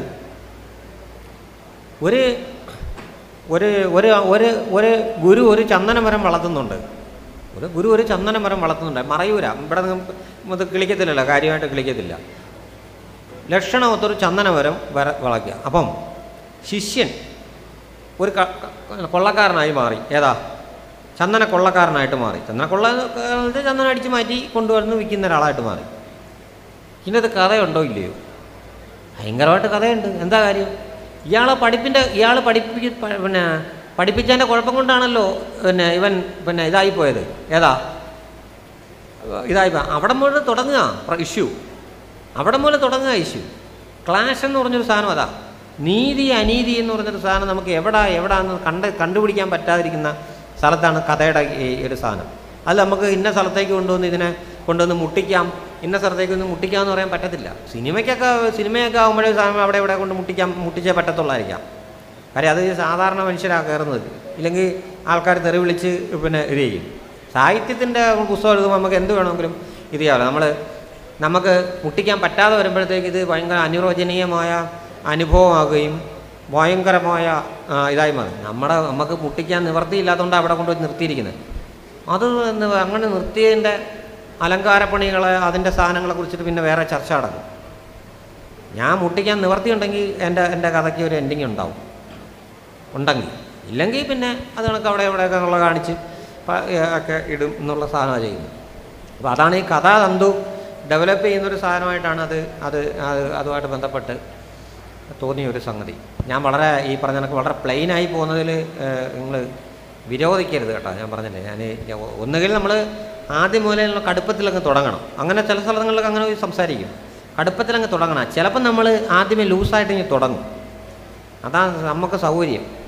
ഒരു ഒരു ഒരു ഒരു ഒരു ഗുരു ഒരു ചന്ദനമരം വളർത്തുന്നുണ്ട് ഒരു ഗുരു ഒരു ചന്ദനമരം വളർത്തുന്നുണ്ട് മറയൂര ഇവിടെ നമുക്ക് ഇത് കിളിക്കത്തില്ലല്ലോ കാര്യമായിട്ട് കിളിക്കത്തില്ല ലക്ഷണമൊത്തൊരു ചന്ദനമരം വര വളയ്ക്കുക അപ്പം ശിഷ്യൻ ഒരു ക- ക- കൊള്ളക്കാരനായി മാറി ഏതാ ചന്ദന കൊള്ളക്കാരനായിട്ട് മാറി ചന്ദന കൊള്ള എന്ന് ചന്ദനം അടിച്ച് മാറ്റി കൊണ്ടുവന്ന് വിൽക്കുന്ന ഒരാളായിട്ട് മാറി ഇതിനകത്ത് കഥയുണ്ടോ ഇല്ലയോ ഭയങ്കരമായിട്ട് കഥയുണ്ട് എന്താ കാര്യം ഇയാളെ പഠിപ്പിൻ്റെ ഇയാൾ പഠിപ്പി പ- പിന്നെ പഠിപ്പിച്ചതിൻ്റെ കുഴപ്പം കൊണ്ടാണല്ലോ പിന്നെ ഇവൻ പിന്നെ ഇതായിപ്പോയത് ഏതാ ഇതായിപ്പോ അവിടെ മുതൽ തുടങ്ങുക ഇഷ്യൂ അവിടെ മുതൽ തുടങ്ങുക ഇഷ്യൂ ക്ലാഷ് എന്ന് പറഞ്ഞൊരു സാധനം അതാ നീതി അനീതി എന്ന് പറഞ്ഞൊരു സാധനം നമുക്ക് എവിടാ എവിടാന്ന് കണ്ട് കണ്ടുപിടിക്കാൻ പറ്റാതിരിക്കുന്ന സ്ഥലത്താണ് കഥയുടെ ഈ ഒരു സാധനം അത് നമുക്ക് ഇന്ന സ്ഥലത്തേക്ക് കൊണ്ടുവന്ന് ഇതിനെ കൊണ്ടുവന്ന് മുട്ടിക്കാം ഇന്ന സ്ഥലത്തേക്ക് ഒന്ന് മുട്ടിക്കാം എന്ന് പറയാൻ പറ്റത്തില്ല സിനിമയ്ക്കൊക്കെ സിനിമയൊക്കെ ആകുമ്പോഴേ സാധനം അവിടെ ഇവിടെ കൊണ്ട് മുട്ടിക്കാൻ മുട്ടിച്ചേ പറ്റത്തുള്ളായിരിക്കാം കാര്യം അത് സാധാരണ മനുഷ്യരാണ് കയറുന്നത് ഇല്ലെങ്കിൽ ആൾക്കാർ തെറി വിളിച്ച് പിന്നെ ഇത് ചെയ്യും സാഹിത്യത്തിൻ്റെ പുസ്തകം എഴുതുമ്പോൾ നമുക്ക് എന്ത് വേണമെങ്കിലും ഇത് ചെയ്യാമല്ലോ നമ്മൾ നമുക്ക് മുട്ടിക്കാൻ പറ്റാതെ വരുമ്പോഴത്തേക്ക് ഇത് ഭയങ്കര അനുരോചനീയമായ അനുഭവമാകുകയും ഭയങ്കരമായ ആ, ഇതായി മാറും നമ്മുടെ നമുക്ക് മുട്ടിക്കാൻ നിവർത്തിയില്ലാത്തതുകൊണ്ട് അവിടെ കൊണ്ടുപോയി നിർത്തിയിരിക്കുന്നത് അത് എന്ന് അങ്ങനെ നിർത്തിയതിൻ്റെ അലങ്കാരപ്പണികളെ അതിൻ്റെ സാധനങ്ങളെ കുറിച്ചിട്ട് പിന്നെ വേറെ ചർച്ച നടക്കും ഞാൻ മുട്ടിക്കാൻ നിവർത്തിയുണ്ടെങ്കിൽ എൻ്റെ എൻ്റെ കഥയ്ക്ക് ഒരു എൻഡിങ് ഉണ്ടാവും ഉണ്ടെങ്കിൽ ഇല്ലെങ്കിൽ പിന്നെ അത് കണക്ക് അവിടെ ഇവിടെയൊക്കെ ഉള്ള കാണിച്ച് പ- ഏ- ഒക്കെ ഇടും എന്നുള്ള സാധനമാണ് ചെയ്യുന്നത് അപ്പോൾ അതാണ് ഈ കഥാതന്തു ഡെവലപ്പ് ചെയ്യുന്നൊരു സാധനമായിട്ടാണ് അത് അത് അത് അതുമായിട്ട് ബന്ധപ്പെട്ട് തോന്നിയ ഒരു സംഗതി ഞാൻ വളരെ ഈ പറഞ്ഞ കണക്ക് വളരെ പ്ലെയിനായി പോകുന്നതിൽ നിങ്ങൾ വിരോധിക്കരുത് കേട്ടോ ഞാൻ പറഞ്ഞില്ലേ ഞാൻ ഒന്നുകിൽ നമ്മൾ ആദ്യം മുതലുള്ള കടുപ്പത്തിലങ്ങ് തുടങ്ങണം അങ്ങനെ ചില സ്ഥലങ്ങളിലൊക്കെ അങ്ങനെ പോയി സംസാരിക്കും കടുപ്പത്തിലങ്ങ് തുടങ്ങണം ചിലപ്പം നമ്മൾ ആദ്യമേ ലൂസായിട്ട് ഇങ്ങനെ തുടങ്ങും അതാണ് നമുക്ക് സൗകര്യം